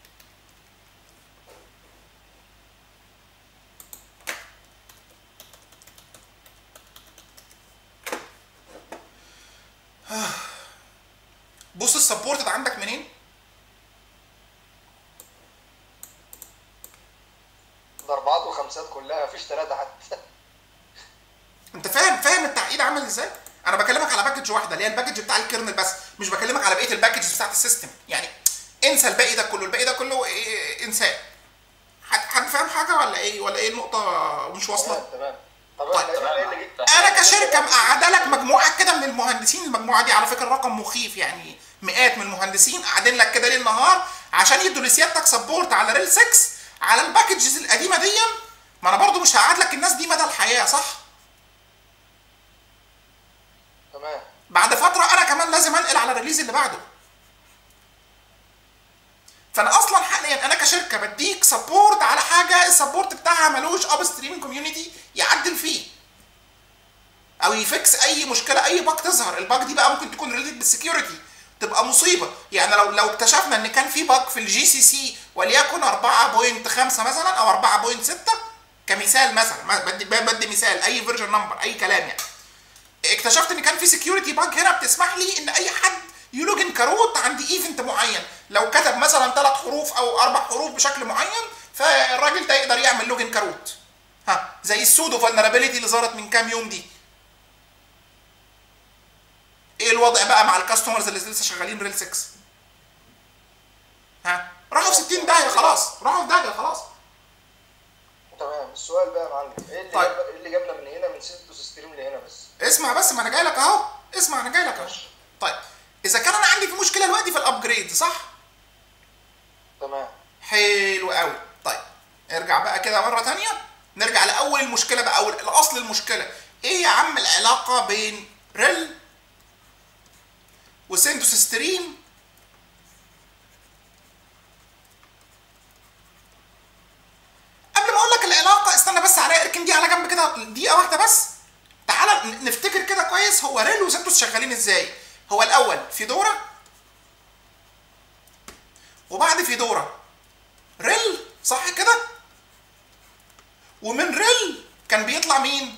بص السبورت ده عندك منين ده اربعات وخمسات كلها مفيش ثلاثه حتى انت فاهم فاهم التعقيد عامل ازاي انا بكلمك على باكج واحده اللي هي الباكج بتاع الكيرنل بس مش بكلمك على بقيه الباكجز بتاعت السيستم يعني انسى الباقي ده كله الباقي ده كله إيه انساه حد حد فاهم حاجه ولا ايه ولا ايه النقطه مش واصله تمام تمام طب طيب. احنا ايه اللي جه انا كشركه مقعده لك مجموعه كده من المهندسين المجموعه دي على فكره رقم مخيف يعني مئات من المهندسين قاعدين لك كده ليل نهار عشان يدوا لسيادتك سبورت على ريل 6 على الباكجز القديمه دي ما انا برضو مش هقعد لك الناس دي مدى الحياه صح تمام بعد فتره انا كمان لازم انقل على الريليز اللي بعده فانا اصلا حاليا انا كشركه بديك سبورت على حاجه السبورت بتاعها ملوش اب ستريمنج كوميونتي يعدل فيه او يفكس اي مشكله اي باج تظهر الباج دي بقى ممكن تكون ريليتد بالسكيورتي تبقى مصيبه يعني لو لو اكتشفنا ان كان في باج في الجي سي سي وليكن 4.5 مثلا او 4.6 كمثال مثلا ما- بدي بدي مثال اي فيرجن نمبر اي كلام يعني اكتشفت ان كان في سكيورتي باج هنا بتسمح لي ان اي حد يلوجن كروت عند ايفنت معين لو كتب مثلا ثلاث حروف او اربع حروف بشكل معين فالراجل ده يقدر يعمل لوجن كروت ها زي السودو فالنرابيلتي اللي ظهرت من كام يوم دي ايه الوضع بقى مع الكاستمرز اللي لسه شغالين ريل 6 ها راحوا في 60 داهيه خلاص راحوا في داهيه خلاص تمام السؤال بقى يا معلم ايه اللي طيب. جاب ايه اللي جابنا من هنا من سينتوس ستريم لهنا بس اسمع بس ما انا جاي لك اهو اسمع انا جاي لك اهو طيب اذا كان انا عندي في مشكله دلوقتي في الابجريد صح تمام حلو قوي طيب ارجع بقى كده مره تانية نرجع لاول المشكله بقى اول الاصل المشكله ايه يا عم العلاقه بين ريل وسينتوس ستريم قبل ما اقول لك العلاقه استنى بس عليا اركن دي على جنب كده دقيقه واحده بس تعالى ن- نفتكر كده كويس هو ريل وسنتوس شغالين ازاي هو الاول فيدورا وبعد فيدورا ريل صح كده ومن ريل كان بيطلع مين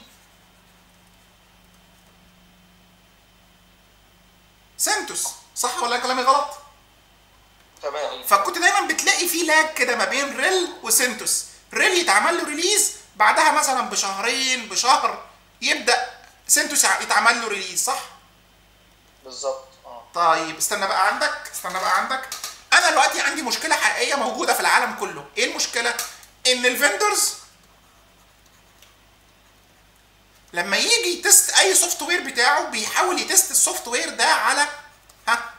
سنتوس صح ولا كلامي غلط تمام فكنت دايما بتلاقي في لاج كده ما بين ريل وسنتوس ريل يتعمل له ريليز بعدها مثلا بشهرين بشهر يبدا سنتوس يتعمل له ريليز صح بالظبط اه طيب استنى بقى عندك استنى بقى عندك انا دلوقتي عندي مشكله حقيقيه موجوده في العالم كله ايه المشكله ان الفندرز لما يجي يتست اي سوفت وير بتاعه بيحاول يتست السوفت وير ده على ها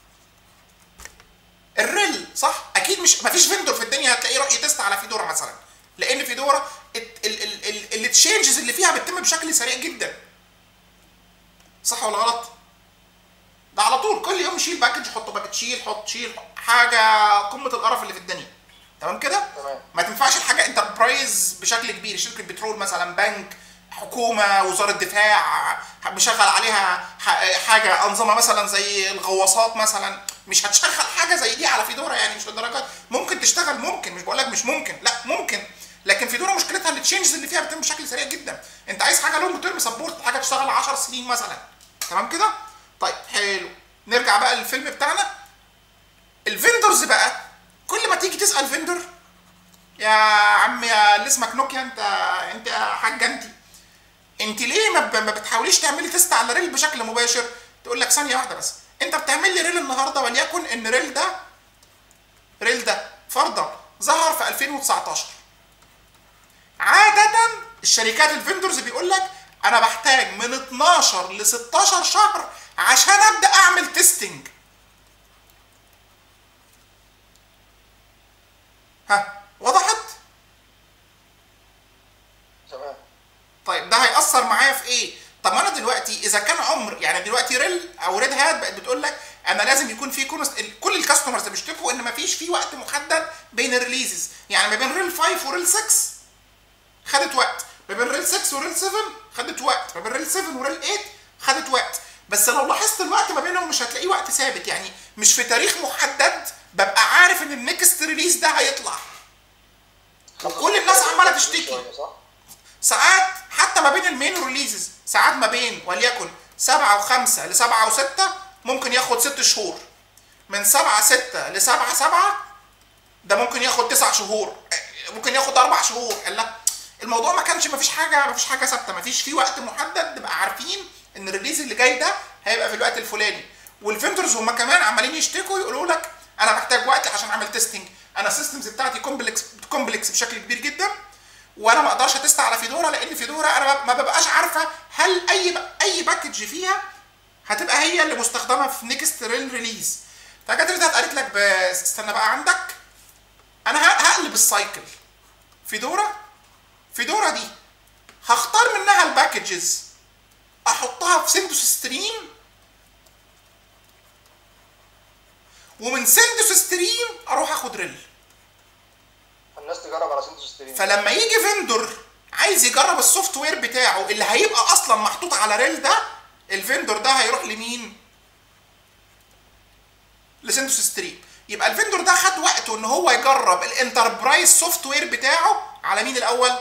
الريل صح اكيد مش مفيش فندور في الدنيا هتلاقيه يروح يتست على فيدورا مثلا لان فيدورا التشينجز اللي فيها بتتم بشكل سريع جدا صح ولا غلط ده على طول كل يوم شيل باكج حط باكج شيل حط شيل حاجه قمه القرف اللي في الدنيا تمام كده تمام. ما تنفعش الحاجه انتربرايز بشكل كبير شركه بترول مثلا بنك حكومه وزاره دفاع مشغل عليها ح- حاجه انظمه مثلا زي الغواصات مثلا مش هتشغل حاجه زي دي على فيدورا يعني مش للدرجه ممكن تشتغل ممكن مش بقول لك مش ممكن لا ممكن لكن فيدورا مشكلتها التشينجز اللي فيها بتتم بشكل سريع جدا انت عايز حاجه لونج تيرم سبورت حاجه تشتغل 10 سنين مثلا تمام كده طيب حلو نرجع بقى للفيلم بتاعنا الفندرز بقى كل ما تيجي تسال فندر يا عم يا اللي اسمك نوكيا انت انت يا حاجه انت انت ليه ما, ب... ما بتحاوليش تعملي تيست على ريل بشكل مباشر تقول لك ثانيه واحده بس انت بتعمل لي ريل النهارده وليكن ان ريل ده ريل ده فرضا ظهر في 2019 عادة الشركات الفندرز بيقول لك انا بحتاج من 12 ل 16 شهر عشان ابدا اعمل تيستنج ها وضحت تمام طيب ده هيأثر معايا في ايه؟ طب ما انا دلوقتي اذا كان عمر يعني دلوقتي ريل او ريد هات بقت بتقول لك انا لازم يكون في كونست كل الكاستمرز اللي بيشتكوا ان مفيش في وقت محدد بين الريليزز يعني ما بين ريل 5 وريل 6 خدت وقت ما بين ريل 6 وريل 7 خدت وقت ما بين ريل 7 وريل 8 خدت وقت بس لو لاحظت الوقت ما بينهم مش هتلاقيه وقت ثابت يعني مش في تاريخ محدد ببقى عارف ان النكست ريليز ده هيطلع وكل الناس عماله تشتكي شوية، صح؟ ساعات حتى ما بين المين ريليزز ساعات ما بين وليكن سبعة وخمسة لسبعة وستة ممكن ياخد ست شهور من سبعة ستة لسبعة سبعة ده ممكن ياخد تسع شهور ممكن ياخد أربع شهور لا الموضوع ما كانش ما فيش حاجة ما فيش حاجة ثابتة ما فيش في وقت محدد نبقى عارفين إن الريليز اللي جاي ده هيبقى في الوقت الفلاني والفندرز هم كمان عمالين يشتكوا يقولوا لك أنا محتاج وقت عشان أعمل تيستنج أنا السيستمز بتاعتي كومبلكس كومبلكس بشكل كبير جدا وانا ما اقدرش اتست على فيدورا لان فيدورا انا ما ببقاش عارفه هل اي اي باكج فيها هتبقى هي اللي مستخدمه في نيكست ريل ريليز فجت ريد هات قالت لك بس استنى بقى عندك انا ه- هقلب السايكل فيدورا فيدورا دي هختار منها الباكجز احطها في سيندوس ستريم ومن سيندوس ستريم اروح اخد ريل الناس تجرب على سنتوس ستريم فلما يجي فيندور عايز يجرب السوفت وير بتاعه اللي هيبقى اصلا محطوط على ريل ده الفيندور ده هيروح لمين؟ لسنتوس ستريم يبقى الفيندور ده خد وقته ان هو يجرب الانتربرايز سوفت وير بتاعه على مين الاول؟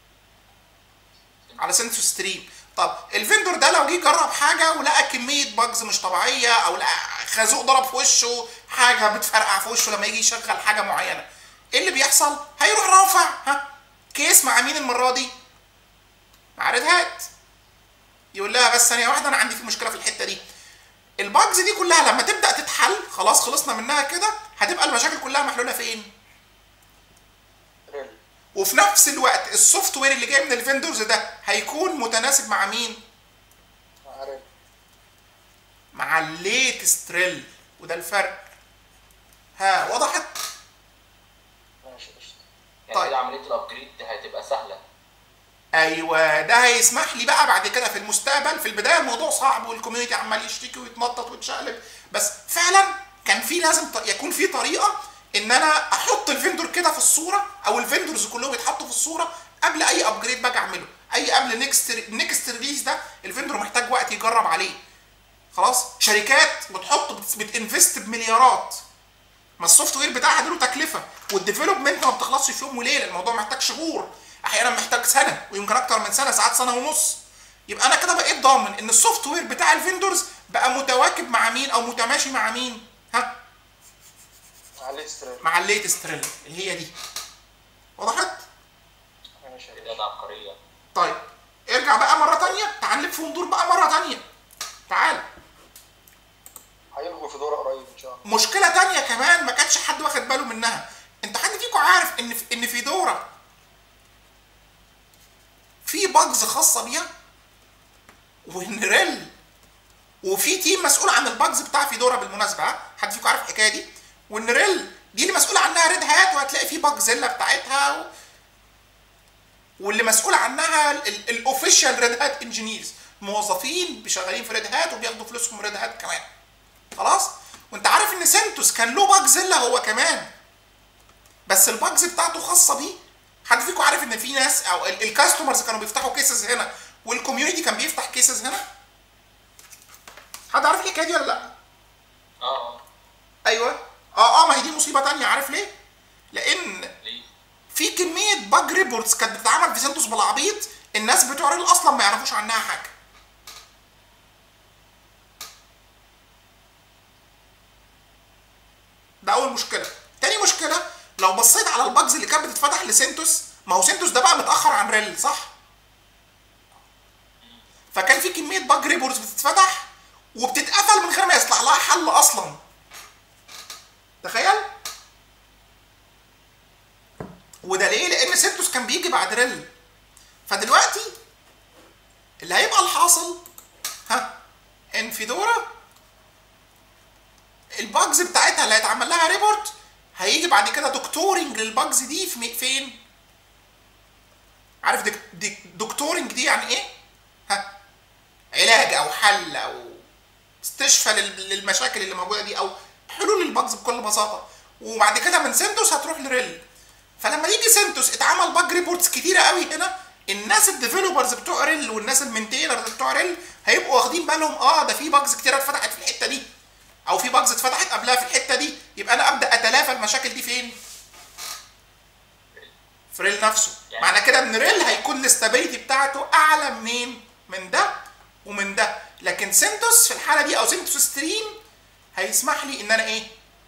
على سنتوس ستريم طب الفيندور ده لو جه يجرب حاجه ولقى كميه باجز مش طبيعيه او لقى خازوق ضرب في وشه حاجه بتفرقع في وشه لما يجي يشغل حاجه معينه ايه اللي بيحصل هيروح رافع ها كيس مع مين المره دي مع ريد هات يقول لها بس ثانيه واحده انا عندي في مشكله في الحته دي الباجز دي كلها لما تبدا تتحل خلاص خلصنا منها كده هتبقى المشاكل كلها محلوله فين ريل وفي نفس الوقت السوفت وير اللي جاي من الفندورز ده هيكون متناسب مع مين مع ريل مع الليتست ريل وده الفرق ها وضحت ماشي قشطة يعني طيب. كده عمليه الابجريد هتبقى سهله ايوه ده هيسمح لي بقى بعد كده في المستقبل في البدايه الموضوع صعب والكوميونتي عمال يشتكي ويتنطط ويتشقلب بس فعلا كان في لازم ط- يكون في طريقه ان انا احط الفندور كده في الصوره او الفندورز كلهم يتحطوا في الصوره قبل اي ابجريد باجي اعمله اي قبل نيكست نيكست ريليز ده الفندور محتاج وقت يجرب عليه خلاص شركات بتحط بت- بتنفست بمليارات ما السوفت وير بتاعها دي له تكلفه والديفلوبمنت ما بتخلصش في يوم وليله الموضوع محتاج شهور احيانا محتاج سنه ويمكن اكتر من سنه ساعات سنه ونص يبقى انا كده بقيت ضامن ان السوفت وير بتاع الفندورز بقى متواكب مع مين او متماشي مع مين ها عليه استرال مع الليتست تريل اللي هي دي وضحت ماشي يا كده باشا. ده عبقريه طيب ارجع بقى مره تانية تعال نلف وندور بقى مره تانية تعال هيلغوا في دورة قريب ان شاء الله مشكله تانية كمان ما كانش حد واخد باله منها انت حد فيكم عارف ان في ان في دوره في باجز خاصه بيها وان ريل وفي تيم مسؤول عن الباجز بتاع فيدورا بالمناسبه ها؟ حد فيكم عارف الحكايه دي وان ريل دي اللي مسؤول عنها ريد هات وهتلاقي في باجزيلا بتاعتها و... واللي مسؤول عنها الاوفيشال ريد هات انجينيرز موظفين شغالين في ريد هات وبياخدوا فلوسهم ريد هات كمان خلاص وانت عارف ان سنتوس كان له باجزيلا هو كمان بس الباجز بتاعته خاصه بيه حد فيكم عارف ان في ناس او الكاستمرز كانوا بيفتحوا كيسز هنا والكوميونتي كان بيفتح كيسز هنا حد عارف الحكايه دي ولا لا اه اه ايوه اه اه ما هي دي مصيبه تانية عارف ليه لان ليه؟ في كميه باج ريبورتس كانت بتتعمل في سنتوس بالعبيط الناس بتوع ريل اصلا ما يعرفوش عنها حاجه ده اول مشكله تاني مشكله لو بصيت على الباجز اللي كانت بتتفتح لسنتوس ما هو سنتوس ده بقى متاخر عن ريل صح فكان في كميه باج ريبورتس بتتفتح وبتتقفل من غير ما يطلع لها حل اصلا تخيل وده ليه لان سنتوس كان بيجي بعد ريل فدلوقتي اللي هيبقى الحاصل ها ان فيدورا الباجز بتاعتها اللي هيتعمل لها ريبورت هيجي بعد كده دكتورنج للباجز دي في مي- فين عارف دك دك دكتورنج دي يعني ايه ها علاج او حل او استشفاء لل- للمشاكل اللي موجوده دي او حلول للباجز بكل بساطه وبعد كده من سنتوس هتروح لريل فلما يجي سنتوس اتعمل باج ريبورتس كتيره قوي هنا الناس الديفلوبرز بتوع ريل والناس المينتينرز بتوع ريل هيبقوا واخدين بالهم اه ده في باجز كتيره اتفتحت في الحته دي او في باجز اتفتحت قبلها في الحته دي يبقى انا ابدا اتلافى المشاكل دي فين؟ في ريل نفسه يعني- معنى كده ان ريل هيكون الاستابيليتي بتاعته اعلى منين؟ من ده ومن ده لكن سنتوس في الحاله دي او سنتوس ستريم هيسمح لي ان انا ايه؟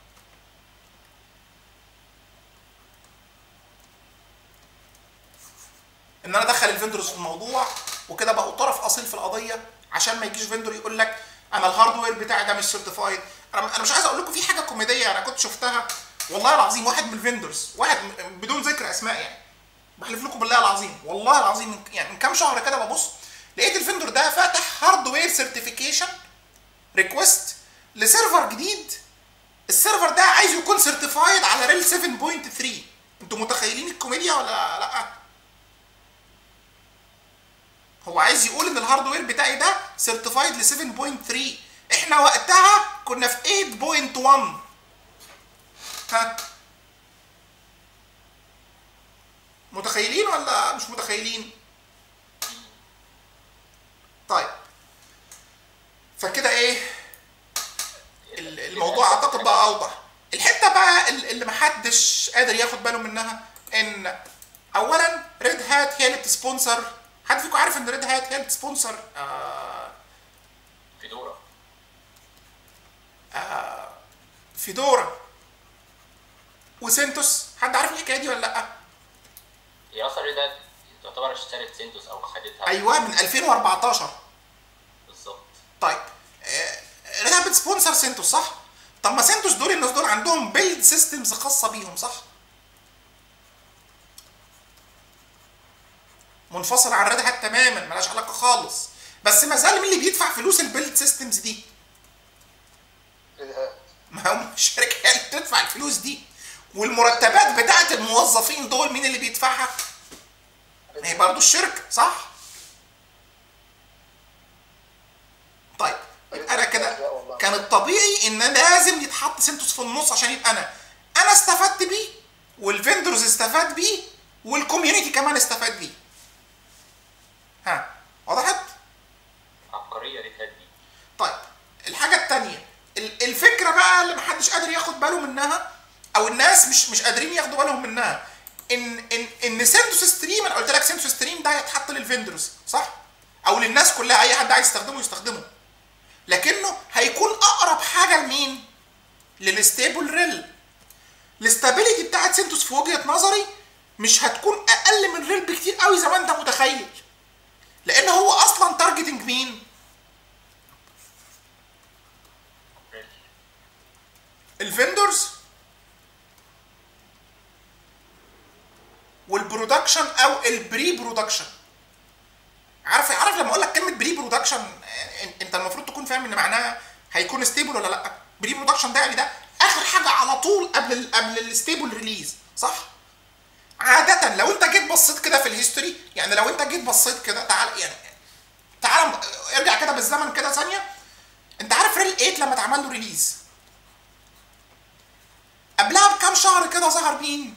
ان انا ادخل الفندورز في الموضوع وكده بقوا طرف اصيل في القضيه عشان ما يجيش فندور يقول لك انا الهاردوير بتاعي ده مش سيرتيفايد انا انا مش عايز اقول لكم في حاجه كوميديه انا كنت شفتها والله العظيم واحد من الفندورز واحد م- بدون ذكر اسماء يعني بحلف لكم بالله العظيم والله العظيم من يعني من كام شهر كده ببص لقيت الفندور ده فاتح هاردوير سيرتيفيكيشن ريكوست لسيرفر جديد السيرفر ده عايز يكون سيرتيفايد على ريل 7.3 انتوا متخيلين الكوميديا ولا لا هو عايز يقول ان الهاردوير بتاعي ده سيرتيفايد ل 7.3 احنا وقتها كنا في 8.1 ها متخيلين ولا مش متخيلين طيب فكده ايه ال- الموضوع اعتقد بقى اوضح الحته بقى ال- اللي محدش قادر ياخد باله منها ان اولا ريد هات هي اللي بتسبونسر حد فيكم عارف ان ريد هات هي اللي بتسبونسر آه فيدورا فيدورا وسنتوس حد عارف الحكايه دي ولا لا هي اصلا ريد هات تعتبر اشترت سنتوس او خدتها ايوه من 2014 بالظبط طيب ريد هات بتسبونسر سنتوس صح طب ما سنتوس دول الناس دول عندهم بيلد سيستمز خاصه بيهم صح منفصل عن ريد هات تماما ملهاش علاقه خالص بس ما زال مين اللي بيدفع فلوس البيلد سيستمز دي ريد ما هم الشركه هي اللي بتدفع الفلوس دي والمرتبات بتاعت الموظفين دول مين اللي بيدفعها؟ ما هي برضه الشركه صح؟ طيب يبقى انا كده كان الطبيعي ان أنا لازم يتحط سنتوس في النص عشان يبقى انا انا استفدت بيه والفندرز استفاد بيه والكوميونتي كمان استفاد بيه محدش قادر ياخد باله منها او الناس مش مش قادرين ياخدوا بالهم منها ان ان ان سنتوس ستريم انا قلت لك سنتوس ستريم ده هيتحط للفندرز صح او للناس كلها اي حد عايز يستخدمه يستخدمه لكنه هيكون اقرب حاجه لمين للستيبل ريل الاستابيليتي بتاعت سنتوس في وجهه نظري مش هتكون اقل من ريل بكتير قوي زي ما انت متخيل لان هو اصلا تارجتنج مين الفندرز والبرودكشن او البري برودكشن عارف عارف لما اقول لك كلمه بري برودكشن انت المفروض تكون فاهم ان معناها هيكون ستيبل ولا لا بري برودكشن ده يعني ده اخر حاجه على طول قبل ال قبل الستيبل ريليز صح عاده لو انت جيت بصيت كده في الهيستوري يعني لو انت جيت بصيت كده تعال يعني تعال ارجع كده بالزمن كده ثانيه انت عارف ريل 8 لما اتعمل له ريليز قبلها بكام شهر كده ظهر مين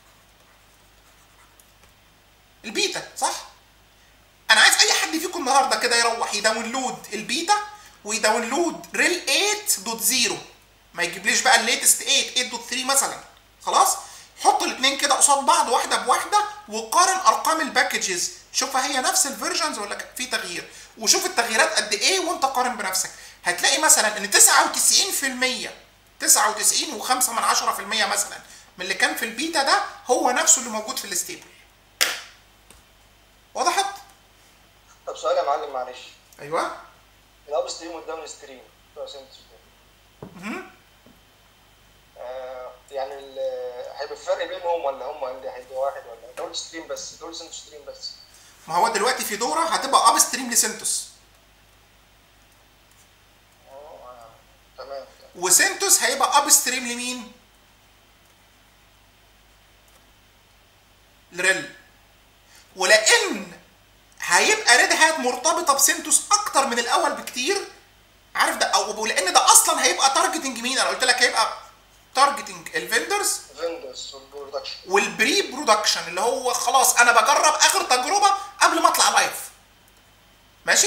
البيتا صح انا عايز اي حد فيكم النهارده كده يروح يداونلود البيتا ويداونلود ريل 8.0 ما يجيبليش بقى الليتست 8 8.3 مثلا خلاص حط الاثنين كده قصاد بعض واحده بواحده وقارن ارقام الباكجز شوفها هي نفس الفيرجنز ولا في تغيير وشوف التغييرات قد ايه وانت قارن بنفسك هتلاقي مثلا ان 99% 99 و5 من 10% مثلا من اللي كان في البيتا ده هو نفسه اللي موجود في الستيبل وضحت طب سؤال يا معلم معلش ايوه الاب ستريم والداون ستريم بتوع سنتوس مهم. آه يعني ال- هيبقى في فرق بينهم ولا هم عندي هيبقوا واحد ولا دول ستريم بس دول سنتوس ستريم بس ما هو دلوقتي في دوره هتبقى اب ستريم لسنتوس اه آه، تمام وسنتوس هيبقى اب ستريم لمين؟ لريل ولان هيبقى ريد هات مرتبطه بسنتوس اكتر من الاول بكتير عارف ده او لان ده اصلا هيبقى تارجتنج مين؟ انا قلت لك هيبقى تارجتنج الفندرز فيندرز والبرودكشن والبري برودكشن اللي هو خلاص انا بجرب اخر تجربه قبل ما اطلع لايف ماشي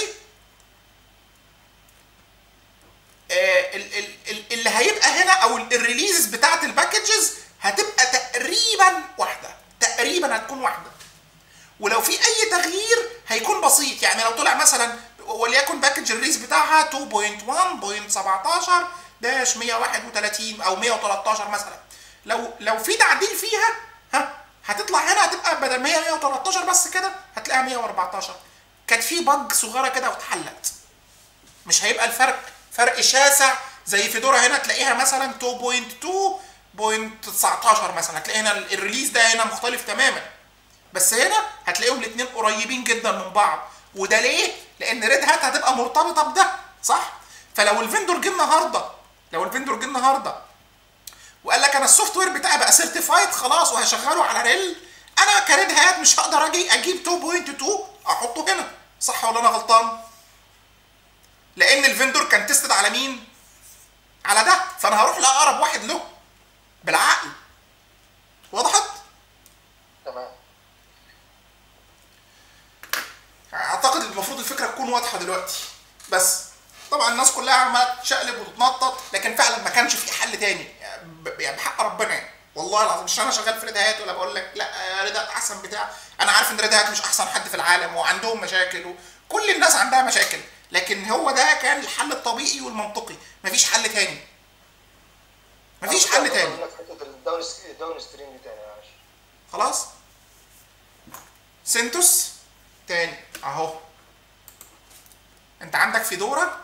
آه ال- ال- ال- اللي هيبقى هنا او ال- الريليزز بتاعت الباكجز هتبقى تقريبا واحده تقريبا هتكون واحده ولو في اي تغيير هيكون بسيط يعني لو طلع مثلا وليكن باكج الريليز بتاعها 2.1.17 داش 131 او 113 مثلا لو لو في تعديل فيها ها هتطلع هنا هتبقى بدل ما هي 113 بس كده هتلاقيها 114 كانت في بج صغيره كده واتحلت مش هيبقى الفرق فرق شاسع زي فيدورا هنا تلاقيها مثلا 2.2.19 مثلا هتلاقي هنا الريليز ده هنا مختلف تماما بس هنا هتلاقيهم الاثنين قريبين جدا من بعض وده ليه؟ لان ريد هات هتبقى مرتبطه بده صح؟ فلو الفندور جه النهارده لو الفندور جه النهارده وقال لك انا السوفت وير بتاعي بقى سيرتيفايد خلاص وهشغله على ريل انا كريد هات مش هقدر اجي اجيب 2.2 احطه هنا صح ولا انا غلطان؟ لان الفندور كان تستد على مين؟ على ده فانا هروح لاقرب واحد له بالعقل وضحت؟ تمام اعتقد المفروض الفكره تكون واضحه دلوقتي بس طبعا الناس كلها عماله تشقلب وتتنطط لكن فعلا ما كانش في حل تاني يعني ب- يعني بحق ربنا يعني والله العظيم مش انا شغال في ريد هات ولا بقول لك لا ريد هات احسن بتاع انا عارف ان ريد هات مش احسن حد في العالم وعندهم مشاكل وكل الناس عندها مشاكل لكن هو ده كان الحل الطبيعي والمنطقي مفيش حل تاني مفيش حل تاني أقول لك حته الداون س- الداون ستريم دي تاني معلش خلاص سنتوس تاني اهو انت عندك فيدورا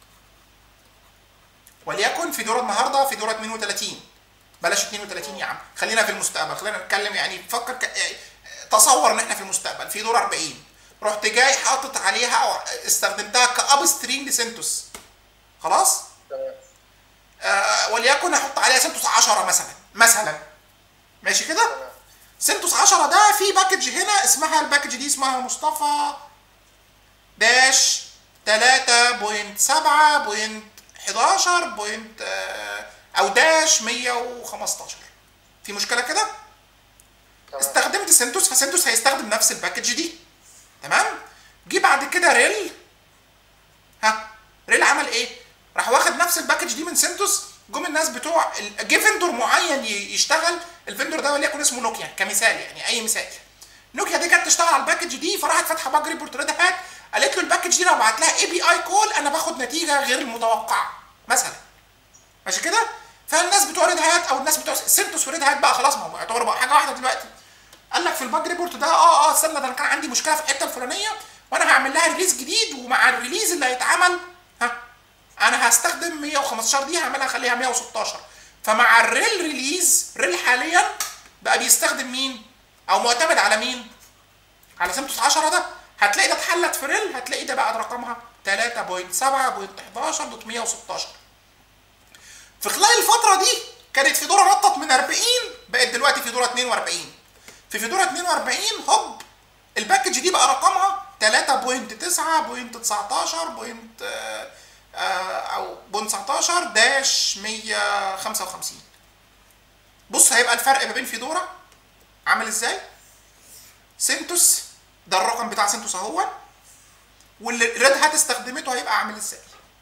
وليكن فيدورا النهارده فيدورا 32 بلاش 32 يا عم خلينا في المستقبل خلينا نتكلم يعني فكر ك... يعني تصور ان احنا في المستقبل فيدورا 40 رحت جاي حاطط عليها او استخدمتها كاب ستريم لسنتوس خلاص تمام آه وليكن احط عليها سنتوس 10 مثلا مثلا ماشي كده تمام سنتوس 10 ده في باكج هنا اسمها الباكج دي اسمها مصطفى داش 3.7.11 بوينت آه، او داش 115 في مشكله كده تمام استخدمت سنتوس فسنتوس هيستخدم نفس الباكج دي تمام جه بعد كده ريل ها ريل عمل ايه راح واخد نفس الباكج دي من سنتوس جم الناس بتوع ال- جه فندور معين ي- يشتغل الفندور ده وليكن اسمه نوكيا كمثال يعني اي مثال نوكيا دي كانت تشتغل على الباكج دي فراحت فاتحه باج ريبورت ريد هات قالت له الباكج دي لو بعت لها اي بي اي كول انا باخد نتيجه غير المتوقعه مثلا ماشي كده فالناس بتوع ريد هات او الناس بتوع سنتوس وريد هات بقى خلاص ما هو يعتبروا بقى حاجه واحده دلوقتي قال لك في الباج ريبورت ده اه اه استنى ده انا كان عندي مشكله في الحته الفلانيه وانا هعمل لها ريليز جديد ومع الريليز اللي هيتعمل ها انا هستخدم 115 دي هعملها اخليها 116 فمع الريل ريليز ريل حاليا بقى بيستخدم مين او معتمد على مين على سمتوس 10 ده هتلاقي ده اتحلت في ريل هتلاقي ده بقى رقمها 3.7.11.116 في خلال الفترة دي كانت فيدورا نطت من 40 بقت دلوقتي فيدورا 42 في فيدورا 42 هوب الباكج دي بقى رقمها 3.9.19 بوينت آه، آه، او بوينت 19 داش 155 بص هيبقى الفرق ما بين فيدورا عامل ازاي سنتوس ده الرقم بتاع سنتوس اهو واللي ريد هات استخدمته هيبقى عامل ازاي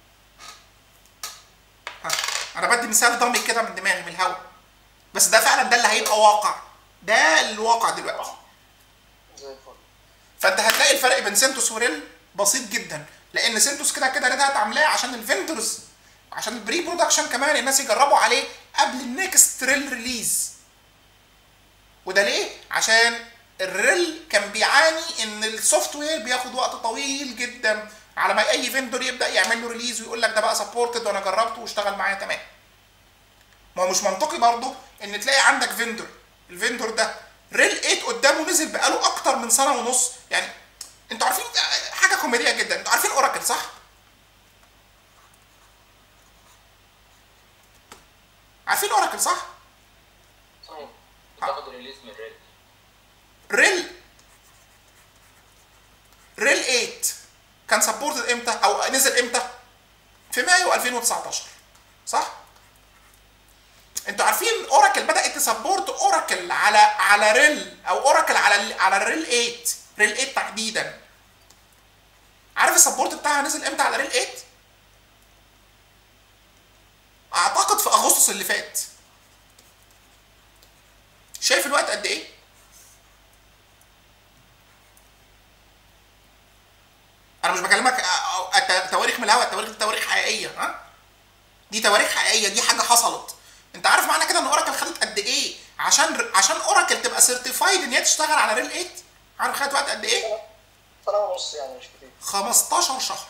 ها انا بدي مثال ضمي كده من دماغي من الهوا بس ده فعلا ده اللي هيبقى واقع ده الواقع دلوقتي زي الفل فانت هتلاقي الفرق بين سنتوس وريل بسيط جدا لان سنتوس كده كده ريد هات عاملاه عشان الفندرز عشان البري برودكشن كمان الناس يجربوا عليه قبل النكست ريل ريليز وده ليه عشان الريل كان بيعاني ان السوفت وير بياخد وقت طويل جدا على ما اي فندور يبدا يعمل له ريليز ويقول لك ده بقى سبورتد وانا جربته واشتغل معايا تمام ما هو مش منطقي برضه ان تلاقي عندك فيندور الفيندور ده ريل 8 قدامه نزل بقاله اكتر من سنه ونص يعني انتوا عارفين حاجه كوميديه جدا انتوا عارفين اوراكل صح عارفين اوراكل صح صحيح بتاخد ريليز من ريد ريل ريل 8 كان سبورتد امتى او نزل امتى في مايو 2019 صح انتوا عارفين اوراكل بدات تسبورت اوراكل على على ريل او اوراكل على ال- على الريل 8 ريل 8 تحديدا عارف السبورت بتاعها نزل امتى على ريل 8 اعتقد في اغسطس اللي فات شايف الوقت قد ايه انا مش بكلمك آه، آه، الت- تواريخ من الهوا التواريخ دي تواريخ حقيقيه ها دي تواريخ حقيقيه دي حاجه حصلت انت عارف معنى كده ان اوراكل خدت قد ايه عشان عشان اوراكل تبقى سيرتيفايد ان هي تشتغل على ريل 8 عارف خدت وقت قد ايه سنة ونص يعني مش كتير 15 شهر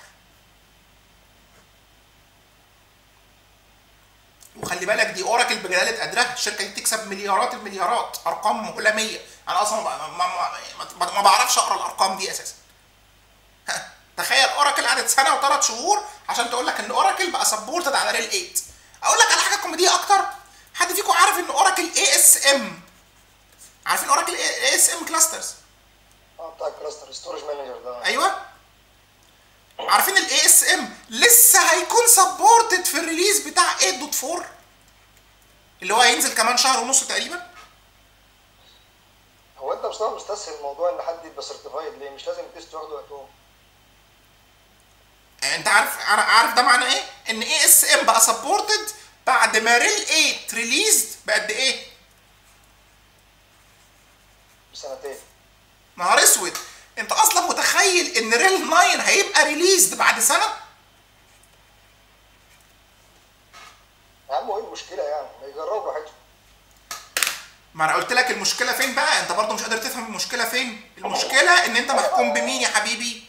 وخلي بالك دي اوراكل بجلاله قدرها الشركه دي بتكسب مليارات المليارات ارقام عالميه انا اصلا ما, ما, ما, ما, ما بعرفش اقرا الارقام دي اساسا ها، تخيل اوراكل قعدت سنه وثلاث شهور عشان تقول لك ان اوراكل بقى سبورتد على ريل 8 اقول لك على حاجه كوميديه اكتر حد فيكم عارف ان اوراكل اي اس ام عارفين اوراكل اي اس ام كلاسترز اه بتاع الكلاستر ستورج مانجر ده ايوه عارفين الاي اس ام لسه هيكون سبورتد في الريليز بتاع 8.4 اللي هو هينزل كمان شهر ونص تقريبا هو انت مش مستسهل موضوع ان حد يبقى سيرتيفايد ليه مش لازم التيست ياخدوا وقتهم انت عارف انا عارف ده معناه ايه ان اي اس ام بقى سبورتد بعد ما ريل 8 ريليزد بقد ايه بسنتين نهار اسود انت اصلا متخيل ان ريل 9 هيبقى ريليزد بعد سنه يا عم ايه المشكله يعني ما يجربوا براحتهم ما انا قلت لك المشكله فين بقى انت برضو مش قادر تفهم المشكله فين المشكله ان انت محكوم بمين يا حبيبي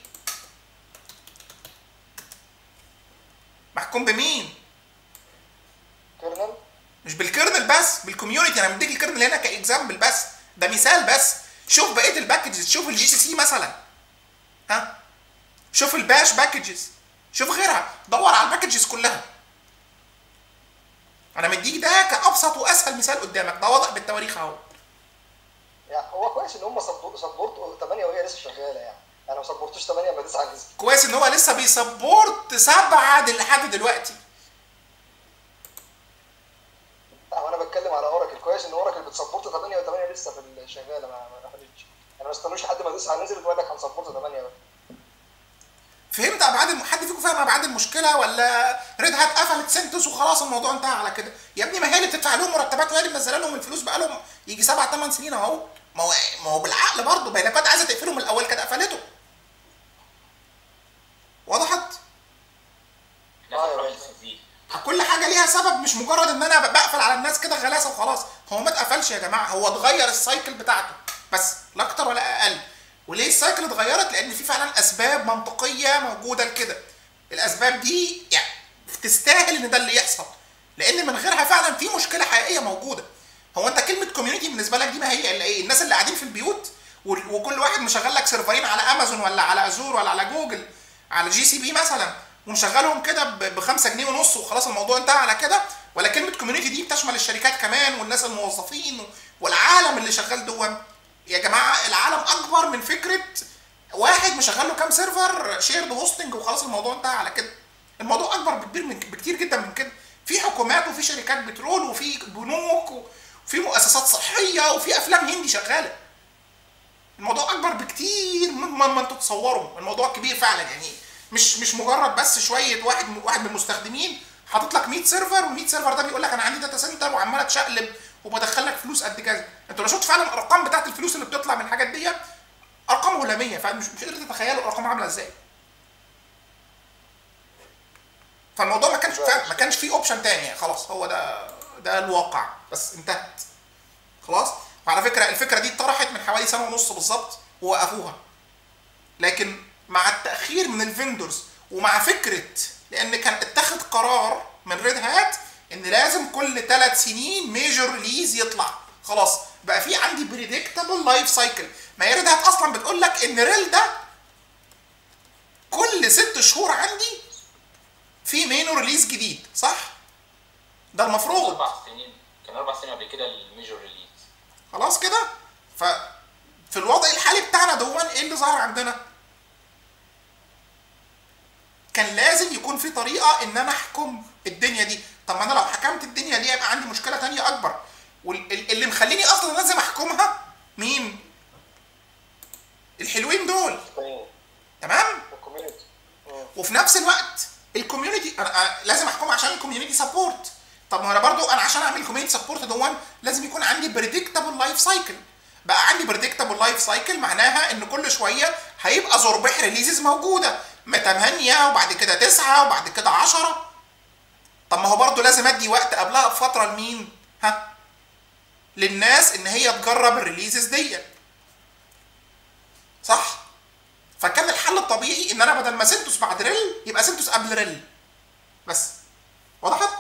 محكوم بمين كيرنل مش بالكيرنل بس بالكوميونتي انا مديك الكيرنل هنا كاكزامبل بس ده مثال بس شوف بقيه الباكجز شوف الجي سي سي مثلا ها شوف الباش باكجز شوف غيرها دور على الباكجز كلها انا مديك ده كابسط واسهل مثال قدامك ده واضح بالتواريخ اهو يعني هو كويس ان هم سبورتوا 8 وهي لسه شغاله يعني انا ما سبورتوش 8 ما 9 نزل كويس ان هو لسه بيسبورت سبعه دل- لحد دلوقتي لا انا بتكلم على اوراكل كويس ان اوراكل بتسبورت 8 و8 لسه في الشغاله ما ما قفلتش انا ما استنوش لحد ما 9 نزلت وقال لك هنسبورت 8 بقى فهمت ابعاد الم... حد فيكم فاهم ابعاد المشكله ولا ريد هات قفلت سنتس وخلاص الموضوع انتهى على كده يا ابني ما هي اللي بتدفع لهم مرتبات وهي اللي منزله لهم الفلوس بقالهم يجي سبع ثمان سنين اهو ما هو ما هو بالعقل برضه ما هي لو كانت عايزه تقفله من الاول كانت قفلته وضحت؟ لازم آه يا تروح باشا. للسي في كل حاجه ليها سبب مش مجرد ان انا بقفل على الناس كده غلاسه وخلاص هو ما اتقفلش يا جماعه هو اتغير السايكل بتاعته بس لا اكتر ولا اقل وليه السايكل اتغيرت لان في فعلا اسباب منطقيه موجوده لكده الاسباب دي يعني تستاهل ان ده اللي يحصل لان من غيرها فعلا في مشكله حقيقيه موجوده هو انت كلمه كوميونتي بالنسبه لك دي ما هي الا ايه الناس اللي قاعدين في البيوت وال- وكل واحد مشغل لك سيرفرين على امازون ولا على ازور ولا على جوجل على جي سي بي مثلا ومشغلهم كده ب 5 جنيه ونص وخلاص الموضوع انتهى على كده ولا كلمه كوميونتي دي بتشمل الشركات كمان والناس الموظفين والعالم اللي شغال دون يا جماعه العالم اكبر من فكره واحد مشغل له كام سيرفر شيرد هوستنج وخلاص الموضوع انتهى على كده الموضوع اكبر بكتير من بكتير جدا من كده في حكومات وفي شركات بترول وفي بنوك وفي مؤسسات صحيه وفي افلام هندي شغاله الموضوع اكبر بكتير مما ما انتوا تتصوروا الموضوع كبير فعلا يعني مش مش مجرد بس شويه واحد واحد من المستخدمين حاطط لك 100 سيرفر وال100 سيرفر ده بيقول لك انا عندي داتا سنتر وعمال اتشقلب وبدخل لك فلوس قد كذا انتوا لو شفت فعلا الارقام بتاعت الفلوس اللي بتطلع من الحاجات دي ارقام هلاميه فمش مش قادر تتخيلوا الارقام عامله ازاي فالموضوع ما كانش فعلا ما كانش فيه اوبشن تاني خلاص هو ده ده الواقع بس انتهت خلاص وعلى فكره الفكره دي اتطرحت من حوالي سنه ونص بالظبط ووقفوها لكن مع التاخير من الفندرز ومع فكره لان كان اتخذ قرار من ريد هات ان لازم كل ثلاث سنين ميجور ريليز يطلع خلاص بقى في عندي بريدكتابل لايف سايكل ما هي ريد هات اصلا بتقول لك ان ريل ده كل ست شهور عندي في مينو ريليز جديد صح ده المفروض اربع سنين كان اربع سنين قبل كده الميجور ريليز خلاص كده ف في الوضع الحالي بتاعنا دون ايه اللي ظهر عندنا كان لازم يكون في طريقه ان انا احكم الدنيا دي طب ما انا لو حكمت الدنيا دي يبقى عندي مشكله تانية اكبر واللي مخليني اصلا لازم احكمها مين الحلوين دول تاني تمام الكوميونتي وفي نفس الوقت الكوميونتي انا أنا لازم احكمها عشان الكوميونتي سبورت طب ما انا برضو انا عشان اعمل كوميونتي سبورت دون لازم يكون عندي بريدكتابل لايف سايكل بقى عندي بريدكتابل لايف سايكل معناها ان كل شويه هيبقى زربح ريليزز موجوده ما 8 وبعد كده 9 وبعد كده 10 طب ما هو برضو لازم ادي وقت قبلها بفتره لمين ها للناس ان هي تجرب الريليزز دي صح فكان الحل الطبيعي ان انا بدل ما سنتوس بعد ريل يبقى سنتوس قبل ريل بس وضحت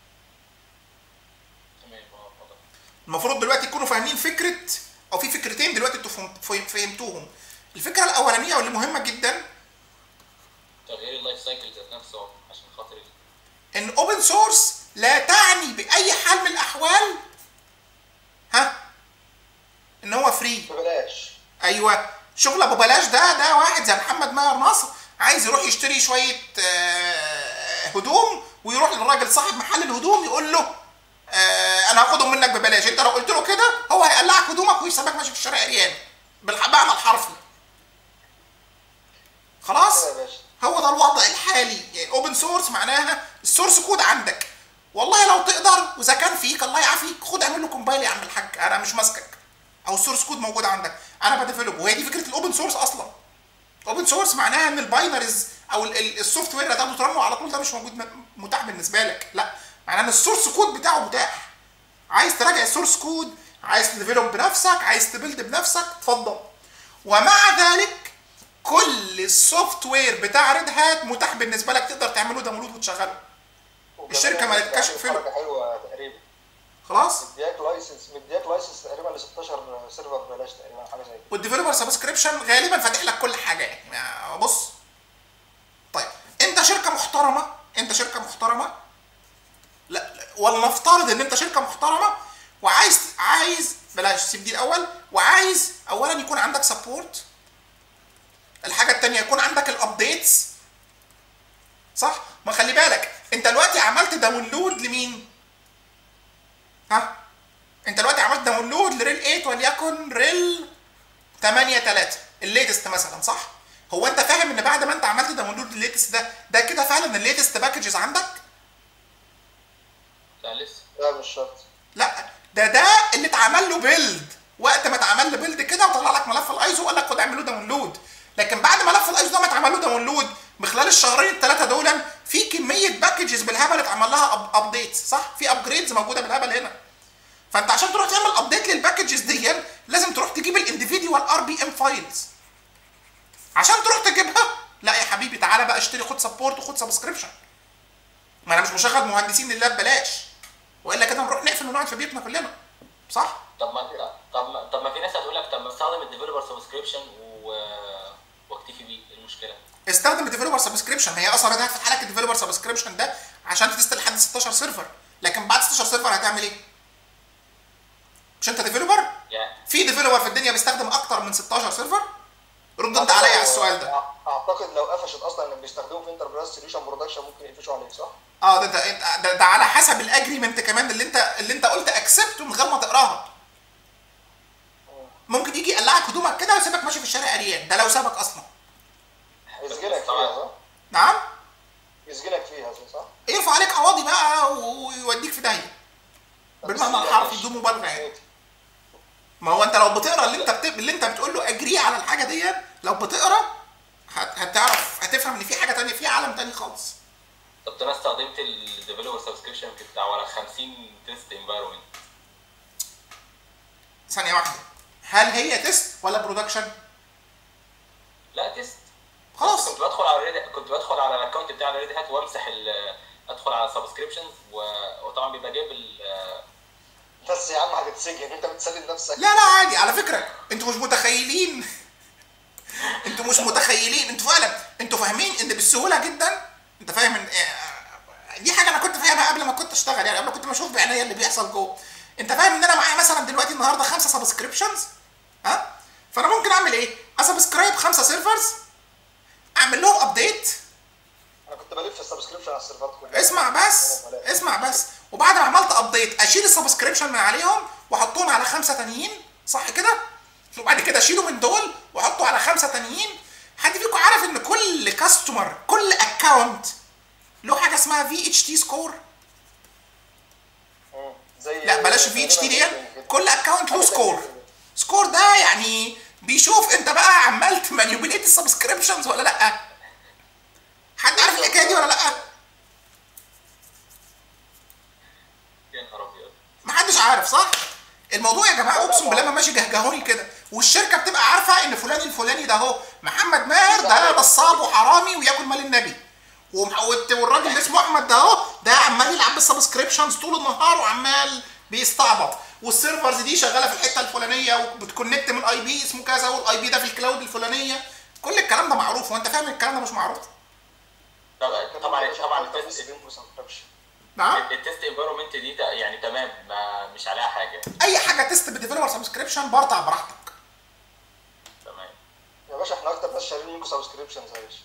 تمام اه واضح. المفروض دلوقتي تكونوا فاهمين فكره او في فكرتين دلوقتي انتوا فهم- فهم- فهمتوهم الفكره الاولانيه واللي مهمه جدا تغيير اللايف سايكل ذات نفسه عشان خاطر ال- ان اوبن سورس لا تعني باي حال من الاحوال ها ان هو فري ببلاش ايوه شغل ابو بلاش ده ده واحد زي محمد ماهر نصر عايز يروح يشتري شويه آه، هدوم ويروح للراجل صاحب محل الهدوم يقول له آه، انا هاخدهم منك ببلاش انت لو قلت له كده هو هيقلعك هدومك ويسيبك ماشي في الشارع عريان بالمعنى الحرفي خلاص كده يا باشا هو ده الوضع الحالي يعني اوبن سورس معناها السورس كود عندك والله لو تقدر واذا كان فيك الله يعافيك خد اعمل له كومبايل يا عم الحاج انا مش ماسكك او السورس كود موجود عندك انا بديفلوب وهي دي فكره الاوبن سورس اصلا اوبن سورس معناها ان الباينريز او السوفت وير اللي هتاخده ترنه على طول ده مش موجود م- متاح بالنسبه لك لا معناها ان السورس كود بتاعه متاح عايز تراجع السورس كود عايز تديفلوب بنفسك عايز تبلد بنفسك اتفضل ومع ذلك كل السوفت وير بتاع ريد هات متاح بالنسبه لك تقدر تعمله داونلود وتشغله الشركة ما قالتلكش اقفله. حاجه حلوه تقريبا خلاص مدياك لايسنس مدياك لايسنس تقريبا ل 16 سيرفر ببلاش تقريبا حاجه زي كده والديفلوبر سبسكريبشن غالبا فاتح لك كل حاجه يعني ما- بص طيب انت شركه محترمه انت شركه محترمه لا, لا ولنفترض ان انت شركه محترمه وعايز عايز بلاش سيب دي الاول وعايز اولا يكون عندك سبورت الحاجه الثانيه يكون عندك الابديتس صح ما خلي بالك انت دلوقتي عملت داونلود لمين ها انت دلوقتي عملت داونلود لريل 8 وليكن ريل 8 3 الليتست مثلا صح هو انت فاهم ان ان بعد ما انت عملت داونلود الليتست ده ده كده فعلا الليتست باكجز عندك لا لسه لا مش شرط لا ده ده اللي اتعمل له بيلد وقت ما اتعمل له بيلد كده وطلع لك ملف الايزو وقال لك خد اعمل له داونلود لكن بعد ملف الايزو ده ما اتعمل له داونلود بخلال الشهرين الثلاثه دول في كميه باكجز بالهبل اتعمل لها ابديت صح في ابجريدز موجوده بالهبل هنا فانت عشان تروح تعمل ابديت للباكجز دي لازم تروح تجيب الانديفيديوال ار بي ام فايلز عشان تروح تجيبها لا يا حبيبي تعالى بقى اشتري خد سبورت وخد سبسكريبشن ما انا مش مشغل مهندسين لله ببلاش والا كده نروح نقفل ونقعد في بيتنا كلنا صح طب ما طب ما طب ما في ناس هتقول لك طب ما استخدم الديفلوبر سبسكريبشن و واكتفي بيه ايه المشكله؟ استخدم الديفلوبر سبسكريبشن هي اصلا ده هتفتح لك الديفلوبر سبسكريبشن ده عشان تست لحد 16 سيرفر لكن بعد 16 سيرفر هتعمل ايه؟ مش انت ديفلوبر؟ يعني في ديفلوبر في الدنيا بيستخدم اكتر من 16 سيرفر؟ رد انت عليا على السؤال ده اعتقد لو قفشت اصلا انك بيستخدموا في انتربرايز سوليوشن برودكشن ممكن يقفشوا عليك صح؟ اه ده ده, انت- ده, ده على حسب الاجريمنت كمان اللي انت اللي انت قلت اكسبته من غير ما تقراها ممكن يجي يقلعك هدومك كده ويسيبك ماشي في الشارع عريان ده لو سابك اصلا يسجنك فيها صح؟ نعم يسجنك فيها صح؟ يرفع عليك قواضي بقى ويوديك في داهيه بالمعنى الحرفي بدون مبالغه يعني ما هو انت لو بتقرا اللي انت بت... اللي انت بتقول له اجري على الحاجه دي لو بتقرا هت... هتعرف هتفهم ان في حاجه تانية في عالم تاني خالص طب ده انا استخدمت الديفلوبر سبسكريبشن بتاع ورا 50 تيست انفايرمنت ثانيه واحده هل هي تيست ولا برودكشن لا تيست خلاص كنت بدخل على ريد كنت بدخل على الاكونت بتاع ريد هات وامسح ال- ادخل على سبسكريبشنز وطبعا بيبقى جايب ال- بس يا عم هتتسجن انت بتسلم نفسك لا لا عادي على فكره انتوا مش متخيلين انتوا مش متخيلين انتوا فعلا انتوا فاهمين ان بالسهوله جدا انت فاهم ان اه، دي حاجه انا كنت فاهمها قبل ما كنت اشتغل يعني قبل ما كنت بشوف بعينيا اللي بيحصل جوه انت فاهم ان انا معايا مثلا دلوقتي النهارده خمسه سبسكريبشنز ها فانا ممكن اعمل ايه اسبسكرايب خمسه سيرفرز اعمل لهم ابديت انا كنت بلف السبسكريبشن على السيرفرات كلها اسمع بس اسمع بس وبعد ما عملت ابديت اشيل السبسكريبشن من عليهم واحطهم على خمسه تانيين صح كده وبعد كده اشيله من دول واحطه على خمسه تانيين حد فيكم عارف ان كل كاستمر كل اكونت له حاجه اسمها في اتش تي سكور مم. زي لا بلاش في اتش تي دي كل اكونت له سكور سكور ده يعني بيشوف انت بقى عمال تمانيبيليت السبسكريبشنز ولا لا حد عارف الحكايه دي ولا لا يا نهار ابيض محدش عارف صح؟ الموضوع يا جماعه اقسم بالله ما ماشي جهجهوني كده والشركه بتبقى عارفه ان فلان الفلاني ده اهو محمد ماهر ده نصاب وحرامي وياكل مال النبي ومح- والت- والراجل اللي اسمه احمد ده اهو ده عمال يلعب بالسبسكريبشنز طول النهار وعمال بيستعبط والسيرفرز دي شغاله في الحته الفلانيه وبتكونكت من اي بي اسمه كذا والاي بي ده في الكلاود الفلانيه كل الكلام ده معروف وانت فاهم الكلام ده مش معروف طبعا طبعا طبعا التيست سبسكريبشن نعم التيست انفايرمنت دي تا- يعني تمام ما مش عليها حاجه اي حاجه تيست بالديفلوبر سبسكريبشن برطع براحتك تمام يا باشا احنا اكتر ناس شايلين منكم سبسكريبشنز يا باشا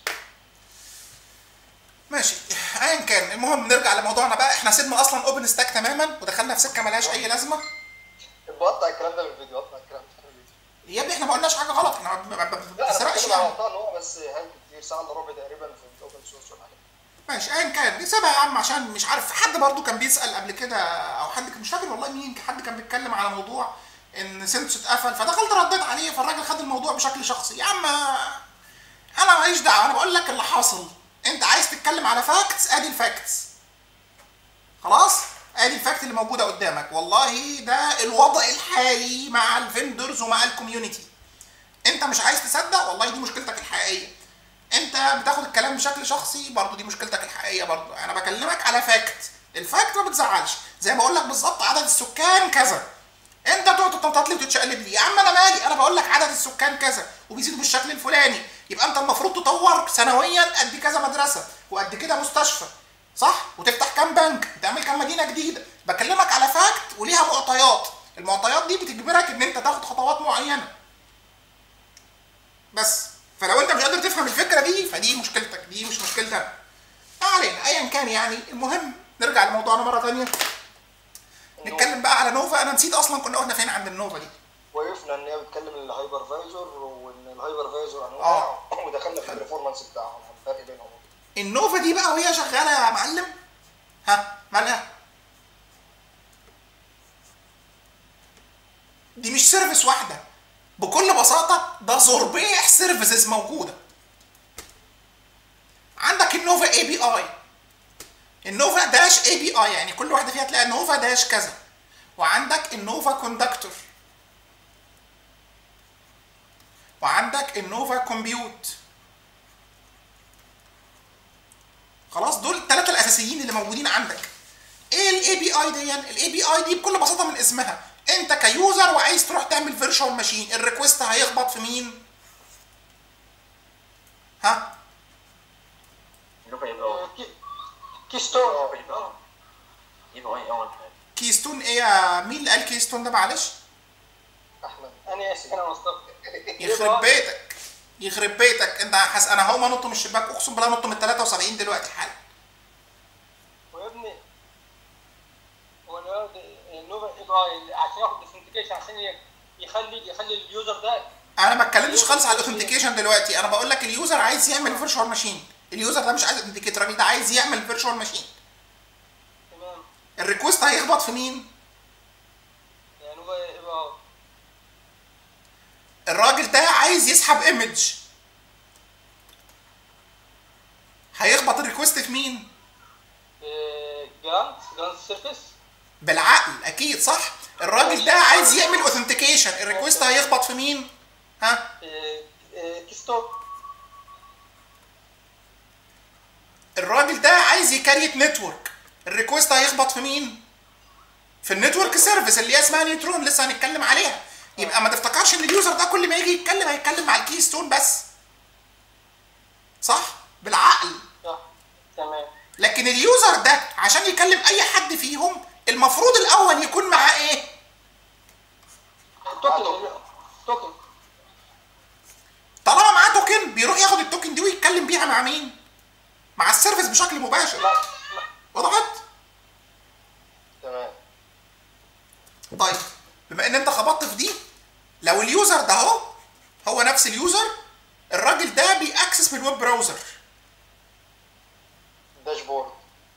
ماشي ايا كان المهم نرجع لموضوعنا بقى احنا سيبنا اصلا اوبن ستاك تماما ودخلنا في سكه ملهاش اي لازمه بقطع الكلام ده من الفيديو قطع الكلام ده من الفيديو يا ابني احنا ما قلناش حاجه غلط احنا ما- ما ما لا انا بنسرقش بتكلم على يعني موضوع ان هو بس هاك كتير ساعه الا ربع تقريبا في الاوبن سورس ولا حاجه ماشي ايا كان سيبها يا عم عشان مش عارف حد برضو كان بيسال قبل كده او حد كان- مش فاكر والله مين حد كان بيتكلم على موضوع ان سنسو اتقفل فدخلت رديت عليه فالراجل خد الموضوع بشكل شخصي يا عم انا ماليش دعوه انا بقول لك اللي حاصل انت عايز تتكلم على فاكتس ادي الفاكتس خلاص ادي الفاكت اللي موجوده قدامك والله ده الوضع الحالي مع الفندرز ومع الكوميونتي انت مش عايز تصدق والله دي مشكلتك الحقيقيه انت بتاخد الكلام بشكل شخصي برضو دي مشكلتك الحقيقيه برضو انا بكلمك على فاكت الفاكت ما بتزعلش زي ما اقول لك بالظبط عدد السكان كذا انت تقعد تتنطط لي وتتشقلب لي يا عم انا مالي انا بقول لك عدد السكان كذا وبيزيدوا بالشكل الفلاني يبقى انت المفروض تطور سنويا قد كذا مدرسه وقد كده مستشفى صح وتفتح كام بنك وتعمل كام مدينه جديده بكلمك على فاكت وليها معطيات المعطيات دي بتجبرك ان انت تاخد خطوات معينه بس فلو انت مش قادر تفهم الفكره دي فدي مشكلتك دي مش مشكلتي انا ما علينا ايا كان يعني المهم نرجع لموضوعنا مره ثانيه نتكلم بقى على نوفا انا نسيت اصلا كنا قلنا فين عند النوفا دي وقفنا ان هي بتكلم الهايبرفايزر وان الهايبرفايزر انواع اه. ودخلنا في البرفورمانس بتاعهم الفرق بينهم النوفا دي بقى وهي شغاله يا معلم ها مالها دي مش سيرفيس واحده بكل بساطه ده زربيح سيرفيسز موجوده عندك النوفا اي بي اي النوفا داش اي بي اي يعني كل واحده فيها تلاقي نوفا داش كذا وعندك النوفا كوندكتور وعندك النوفا كومبيوت خلاص دول الثلاثه الاساسيين اللي موجودين عندك ايه الاي بي اي دي الاي بي اي دي بكل بساطه من اسمها انت كيوزر وعايز تروح تعمل فيرتشوال ماشين الريكوست هيخبط في مين ها يبقى يبقى كي- كيستون يبقى ايه اول حاجه كيستون ايه يا مين اللي قال كيستون ده معلش احمد انا اسف انا مصطفى يخرب بيتك يخرب بيتك انت حس انا هقوم انط من الشباك اقسم بالله انط من 73 دلوقتي حالا ويا ابني هو الواد النوفا اي اي عشان ياخد الاثنتيكيشن عشان ي- يخلي يخلي اليوزر ده انا ما اتكلمتش خالص على الاوثنتيكيشن دلوقتي انا بقول لك اليوزر عايز يعمل فيرتشوال ماشين اليوزر ده مش عايز اوثنتيكيت الراجل ده عايز يعمل فيرتشوال ماشين تمام الريكوست هيخبط في مين يعني نوفا اي اي الراجل ده عايز يسحب ايمج هيخبط الريكوست في مين جراند جراند سيرفيس بالعقل اكيد صح الراجل ده عايز يعمل اوثنتيكيشن الريكوست هيخبط في مين ها كيستون الراجل ده عايز يكريت نتورك الريكوست هيخبط في مين في النتورك سيرفيس اللي هي اسمها نيوترون لسه هنتكلم عليها يبقى ما تفتكرش ان اليوزر ده كل ما يجي يتكلم هيتكلم مع الكي ستون بس صح بالعقل صح تمام لكن اليوزر ده عشان يكلم اي حد فيهم المفروض الاول يكون معاه ايه توكن توكن طالما معاه توكن بيروح ياخد التوكن دي ويتكلم بيها مع مين مع السيرفيس بشكل مباشر لا وضحت تمام طيب بما ان انت خبطت في دي لو اليوزر ده اهو هو نفس اليوزر الراجل ده بيأكسس من الويب براوزر داشبورد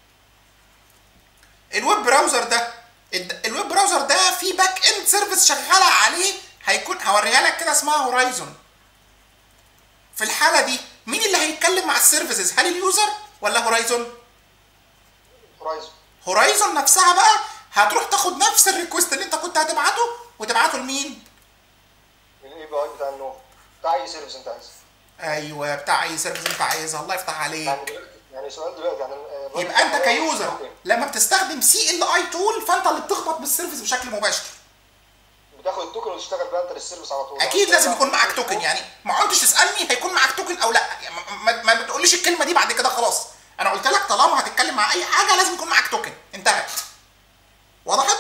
الويب براوزر ده الد- الويب براوزر ده في باك اند سيرفيس شغاله عليه هيكون هوريها لك كده اسمها هورايزون في الحاله دي مين اللي هيتكلم مع السيرفيسز هل اليوزر ولا هورايزون هورايزون هورايزون نفسها بقى هتروح تاخد نفس الريكوست اللي انت كنت هتبعته وتبعته لمين الاي بي اي بتاع النوفا بتاع اي سيرفيس انت عايزه ايوه بتاع اي سيرفيس انت عايزها الله يفتح عليك يعني دلوقتي يعني سؤال دلوقتي يعني آه، الراجل يبقى انت ده- كيوزر لما بتستخدم سي ال اي تول فانت اللي بتخبط بالسيرفيس بشكل مباشر بتاخد التوكن وتشتغل بقى انت للسيرفيس على طول اكيد لازم يكون معاك توكن يعني ما عدتش تسالني هيكون معاك توكن او لا يعني ما, ما, ما بتقوليش الكلمه دي بعد كده خلاص انا قلت لك طالما هتتكلم مع اي حاجه لازم يكون معاك توكن انتهت وضحت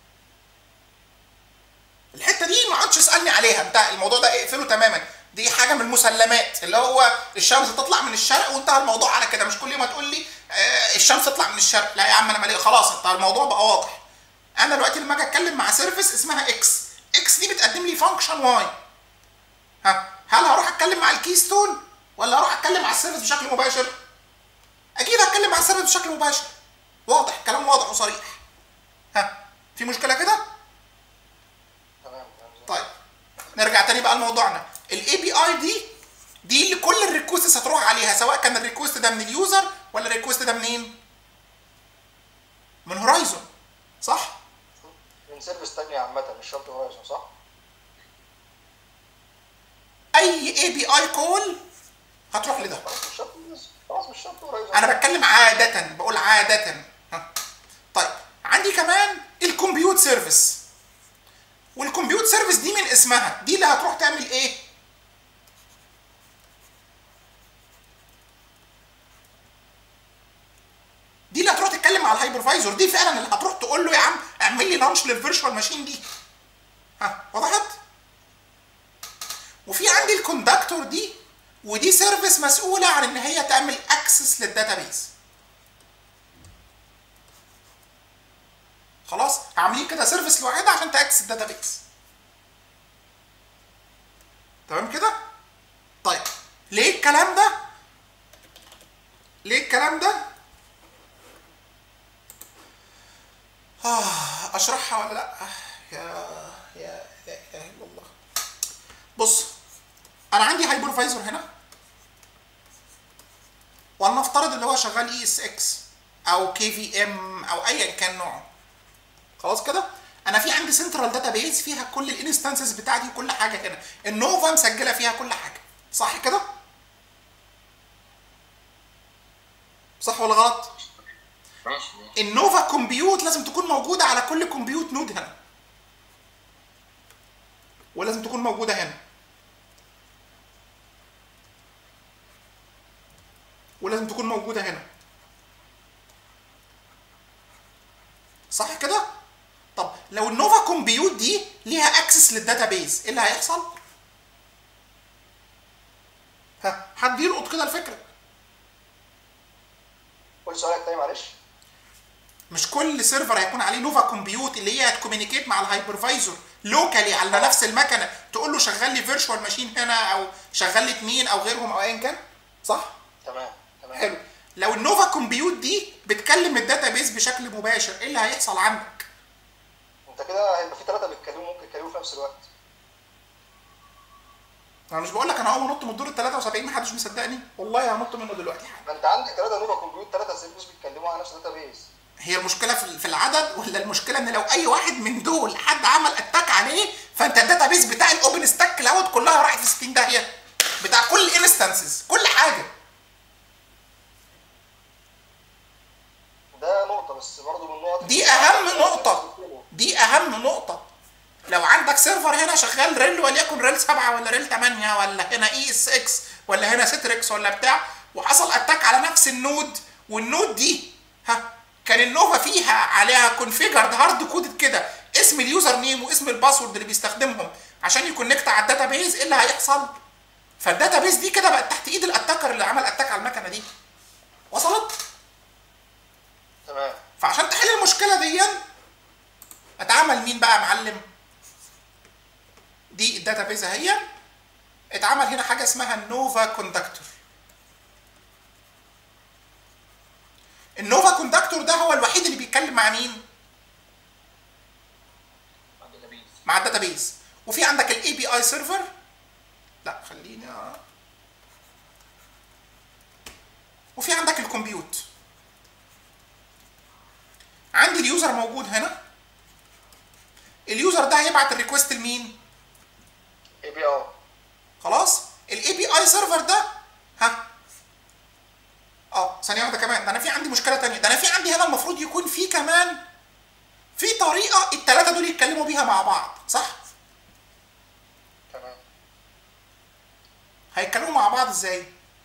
الحته دي ما عدتش تسالني عليها انت الموضوع ده اقفله تماما دي حاجه من المسلمات اللي هو الشمس تطلع من الشرق وانتهى الموضوع على كده مش كل يوم هتقول لي آه الشمس تطلع من الشرق لا يا عم انا مالي خلاص انت الموضوع بقى واضح انا دلوقتي لما اجي اتكلم مع سيرفيس اسمها اكس اكس دي بتقدم لي فانكشن واي ها هل هروح اتكلم مع الكيستون ولا هروح اتكلم مع السيرفيس بشكل مباشر اكيد هتكلم مع السيرفيس بشكل مباشر واضح كلام واضح وصريح ها في مشكله كده تمام تمام. طيب نرجع تاني بقى لموضوعنا الاي بي اي دي دي اللي كل الريكوستس هتروح عليها سواء كان الريكوست ده من اليوزر ولا الريكوست ده منين من هورايزون صح من سيرفيس تانية عامة مش شرط هورايزون صح؟ اي اي بي اي كول هتروح لده خلاص مش شرط خلاص مش شرط هورايزون انا بتكلم عادة بقول عادة ها. طيب عندي كمان الكمبيوت سيرفيس والكمبيوت سيرفيس دي من اسمها دي اللي هتروح تعمل ايه دي اللي هتروح تتكلم مع الهايبرفايزر دي فعلا اللي هتروح تقول له يا عم اعمل لي لانش للفيرشوال ماشين دي ها وضحت وفي عندي الكوندكتور دي ودي سيرفيس مسؤوله عن ان هي تعمل اكسس للداتابيز خلاص عاملين كده سيرفيس لوحدها عشان تاكسس الداتابيز تمام كده طيب ليه الكلام ده ليه الكلام ده آه اشرحها ولا لا يا يا لا اله الا الله بص انا عندي هايبرفايزر هنا ولنفترض اللي هو شغال اي اس اكس او كي في ام او ايا كان نوعه خلاص كده انا في عندي سنترال داتابيز فيها كل الانستنسز بتاعتي وكل حاجه هنا النوفا مسجله فيها كل حاجه صح كده صح ولا غلط ماشي ماشي النوفا كومبيوت لازم تكون موجوده على كل كومبيوت نود هنا ولازم تكون موجوده هنا ولازم تكون موجوده هنا صح كده طب لو النوفا كومبيوت دي ليها اكسس للداتابيز ايه اللي هيحصل ها حد يلقط كده الفكره قول سؤالك تاني معلش مش كل سيرفر هيكون عليه نوفا كومبيوت اللي هي هتكومينيكيت مع الهايبرفايزر لوكالي على نفس المكنه تقول له شغل لي فيرتشوال ماشين هنا او شغل لي اتنين او غيرهم او ايا كان صح تمام تمام حلو لو النوفا كومبيوت دي بتكلم الداتابيز بشكل مباشر ايه اللي هيحصل عندك انت كده هيبقى في ثلاثه بيتكلموا ممكن يتكلموا في نفس الوقت انا مش بقول لك انا هقوم انط من الدور ال 73 محدش مصدقني والله هنط منه دلوقتي حالا ما انت عندك ثلاثه نوفا كمبيوت ثلاثه سيرفيس بيتكلموا على نفس الداتابيز هي المشكله في في العدد ولا المشكله ان لو اي واحد من دول حد عمل اتاك عليه فانت الداتابيز بتاع الاوبن ستاك كلاود كلها راحت في 60 داهيه بتاع كل الانستنسز كل حاجه ده نقطه بس برضه من النقط دي اهم نقطه دي اهم نقطه لو عندك سيرفر هنا شغال ريل وليكن ريل 7 ولا ريل 8 ولا هنا اي اس اكس ولا هنا ستريكس ولا بتاع وحصل اتاك على نفس النود والنود دي ها كان النوفا فيها عليها كونفيجرد هارد كودد كده اسم اليوزر نيم واسم الباسورد اللي بيستخدمهم عشان يكونكت على الداتابيز ايه اللي هيحصل؟ فالداتابيز دي كده بقت تحت ايد الاتاكر اللي عمل اتاك على المكنه دي وصلت؟ تمام فعشان تحل المشكله دي اتعمل مين بقى يا معلم دي الداتابيز اهي اتعمل هنا حاجه اسمها النوفا كوندكتور النوفا كوندكتور ده هو الوحيد اللي بيتكلم مع مين الداتابيز مع الداتابيز وفي عندك الاي بي اي سيرفر لا خليني أ- وفي عندك الكمبيوت عندي اليوزر موجود هنا اليوزر ده هيبعت الريكوست لمين اي بي ار خلاص الاي بي اي سيرفر ده ها اه ثانيه واحده كمان ده انا في عندي مشكله تانية ده انا في عندي هنا المفروض يكون في كمان في طريقه الثلاثه دول يتكلموا بيها مع بعض صح تمام هيتكلموا مع بعض ازاي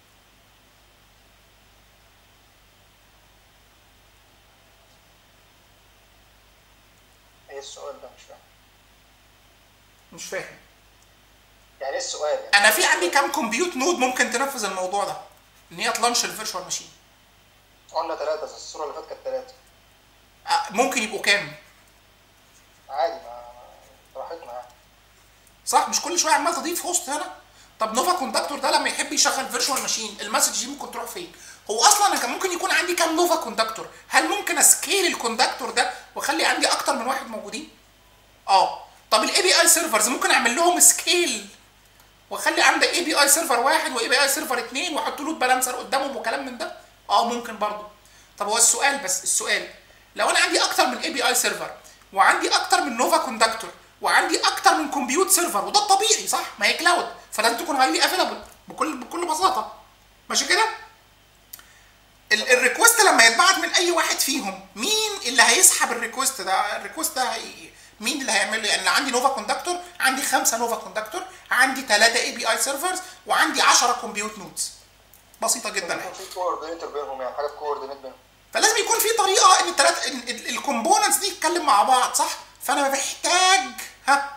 ايه السؤال ده مش فاهم مش فاهم يعني ايه السؤال يعني انا في عندي كام كمبيوت نود ممكن تنفذ الموضوع ده ان هي تلانش الفيرتشوال ماشين قلنا ثلاثه بس الصوره اللي فاتت كانت ثلاثه ممكن يبقوا كام عادي ما براحتنا يعني صح مش كل شويه عمال تضيف هوست هنا طب نوفا كوندكتور ده لما يحب يشغل فيرتشوال ماشين المسج دي ممكن تروح فين هو اصلا انا كان ممكن يكون عندي كام نوفا كوندكتور هل ممكن اسكيل الكوندكتور ده واخلي عندي اكتر من واحد موجودين اه طب الاي بي اي سيرفرز ممكن اعمل لهم سكيل واخلي عندي اي بي اي سيرفر واحد واي بي اي سيرفر اتنين واحط له بالانسر قدامهم وكلام من ده اه ممكن برضه طب هو السؤال بس السؤال لو انا عندي اكتر من اي بي اي سيرفر وعندي اكتر من نوفا كوندكتور وعندي اكتر من كمبيوت سيرفر وده الطبيعي صح ما هي كلاود فلازم تكون هايلي افيلابل بكل بكل بساطه ماشي كده ال- الريكوست لما يتبعت من اي واحد فيهم مين اللي هيسحب الريكوست ده الريكوست ده هي مين اللي هيعمل له يعني عندي نوفا كوندكتور عندي خمسه نوفا كوندكتور عندي ثلاثه اي بي اي سيرفرز وعندي 10 كمبيوت نودز بسيطه جدا يكون في كوردينيتور بينهم يعني حاجه كوردينيت بينهم فلازم يكون في طريقه ان الثلاث الكومبوننتس دي تتكلم مع بعض صح فانا محتاج ها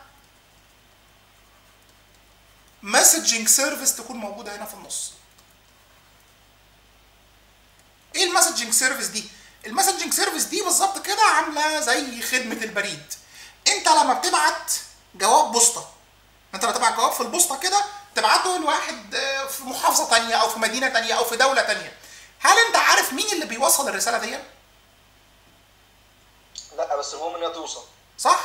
مسجنج سيرفيس تكون موجوده هنا في النص ايه المسجنج سيرفيس دي المسجنج سيرفيس دي بالظبط كده عامله زي خدمه البريد انت لما بتبعت جواب بوسطه انت لما تبعت جواب في البوسطه كده تبعته لواحد آه، في محافظه تانية او في مدينه تانية او في دوله تانية هل انت عارف مين اللي بيوصل الرساله دي لا بس المهم انها توصل صح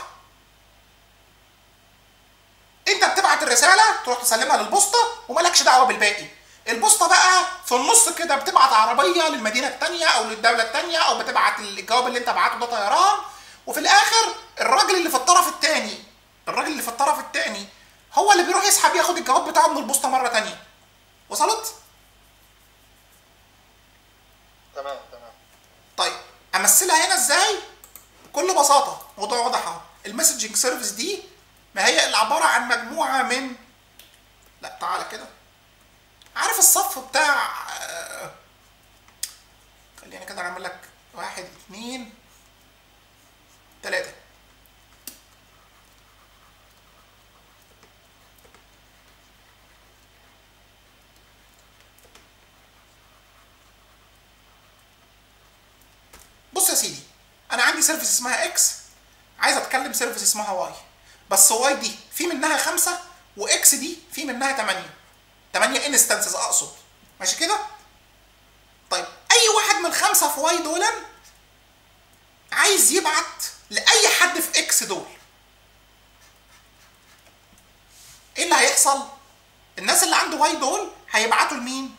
انت بتبعت الرساله تروح تسلمها للبوسطه ومالكش دعوه بالباقي البوسطه بقى في النص كده بتبعت عربيه للمدينه الثانيه او للدوله الثانيه او بتبعت الجواب اللي انت بعته ده طيران وفي الاخر الراجل اللي في الطرف الثاني الراجل اللي في الطرف الثاني هو اللي بيروح يسحب ياخد الجواب بتاعه من البوسطه مره ثانيه وصلت تمام تمام طيب امثلها هنا ازاي بكل بساطه موضوع واضح اهو المسجنج سيرفيس دي ما هي الا عباره عن مجموعه من لا تعالى كده عارف الصف بتاع آه، خلينا كده نعمل لك واحد اتنين تلاته بص يا سيدي انا عندي سيرفيس اسمها اكس عايز اتكلم سيرفيس اسمها واي بس واي دي في منها خمسة واكس دي في منها تمانية تمانية انستنسز اقصد ماشي كده طيب اي واحد من الخمسة في واي دول عايز يبعت لاي حد في اكس دول ايه اللي هيحصل الناس اللي عنده واي دول هيبعتوا لمين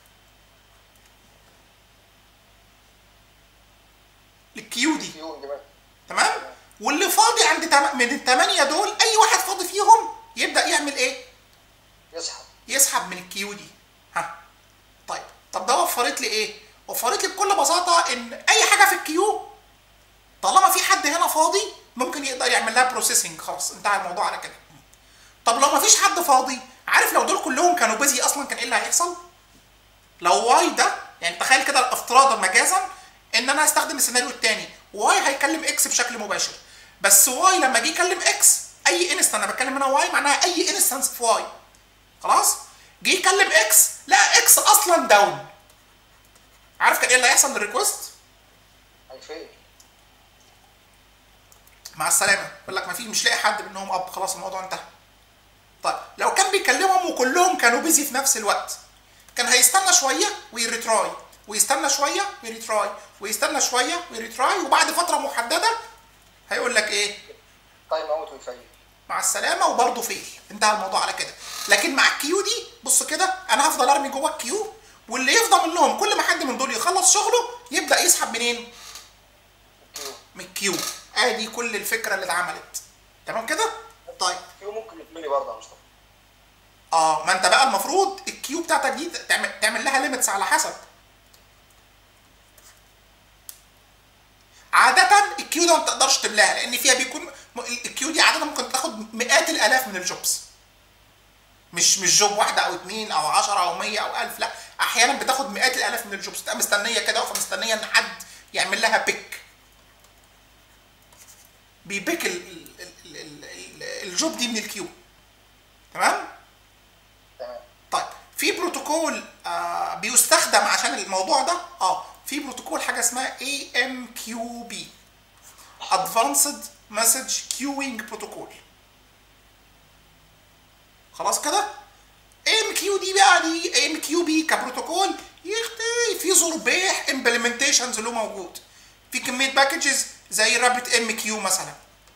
للكيو دي فيهم جماعة تمام واللي فاضي عند تم... من الثمانيه دول اي واحد فاضي فيهم يبدا يعمل ايه يسحب يسحب من الكيو دي ها طيب طب ده وفرت لي ايه وفرت لي بكل بساطه ان اي حاجه في الكيو طالما في حد هنا فاضي ممكن يقدر يعمل لها بروسيسنج خلاص انتهى الموضوع على كده طب لو ما فيش حد فاضي عارف لو دول كلهم كانوا بيزي اصلا كان ايه اللي هيحصل لو واي ده يعني تخيل كده افتراضا مجازا ان انا هستخدم السيناريو الثاني واي هيكلم اكس بشكل مباشر بس واي لما جه يكلم اكس اي انستنس انا بتكلم هنا واي معناها اي انستنس في واي خلاص جه يكلم اكس لا اكس اصلا داون عارف كان ايه اللي هيحصل للريكوست هيفيل مع السلامه يقول لك ما في مش لاقي حد منهم اب خلاص الموضوع انتهى طيب لو كان بيكلمهم وكلهم كانوا بيزي في نفس الوقت كان هيستنى شويه ويريتراي ويستنى شويه ويريتراي ويستنى شويه ويريتراي وبعد فتره محدده هيقول لك ايه تايم اوت ويفيل مع السلامه وبرضه فيل انتهى الموضوع على كده لكن مع الكيو دي بص كده انا هفضل ارمي جوه الكيو واللي يفضى منهم كل ما حد من دول يخلص شغله يبدا يسحب منين كيو من الكيو ادي كل الفكره اللي اتعملت تمام كده طيب كيو ممكن يتملي برضه يا مصطفى اه ما انت بقى المفروض الكيو بتاعتك دي تعمل, تعمل لها ليميتس على حسب عادة الكيو ده ما تقدرش تملاها لان فيها بيكون م- الكيو دي عادة ممكن تاخد مئات الالاف من الجوبز مش مش جوب واحدة او اتنين او عشرة او مية او الف لا احيانا بتاخد مئات الالاف من الجوبز تبقى مستنية كده واقفة مستنية ان حد يعمل لها بيك بيبيك ال- ال- ال- ال- ال- الجوب دي من الكيو تمام؟ تمام طيب في بروتوكول آه بيستخدم عشان الموضوع ده اه في بروتوكول حاجه اسمها AMQP Advanced Message Queuing Protocol خلاص كده AMQ دي بقى دي AMQP كبروتوكول يختي في زربيح امبلمنتيشنز له موجود في كميه باكجز زي رابط ام كيو مثلا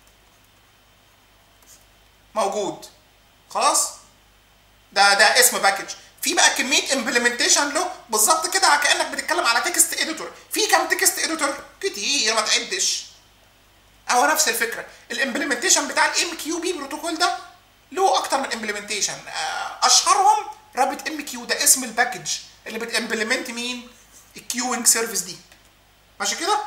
موجود خلاص ده ده اسم باكج في بقى كميه امبلمنتيشن له بالظبط كده كانك بتتكلم على تكست اديتور في كام تكست اديتور كتير ما تعدش اهو نفس الفكره الامبلمنتيشن بتاع الام كيو بي بروتوكول ده له اكتر من امبلمنتيشن اشهرهم رابط ام كيو ده اسم الباكج اللي بتامبلمنت مين الكيوينج سيرفيس دي ماشي كده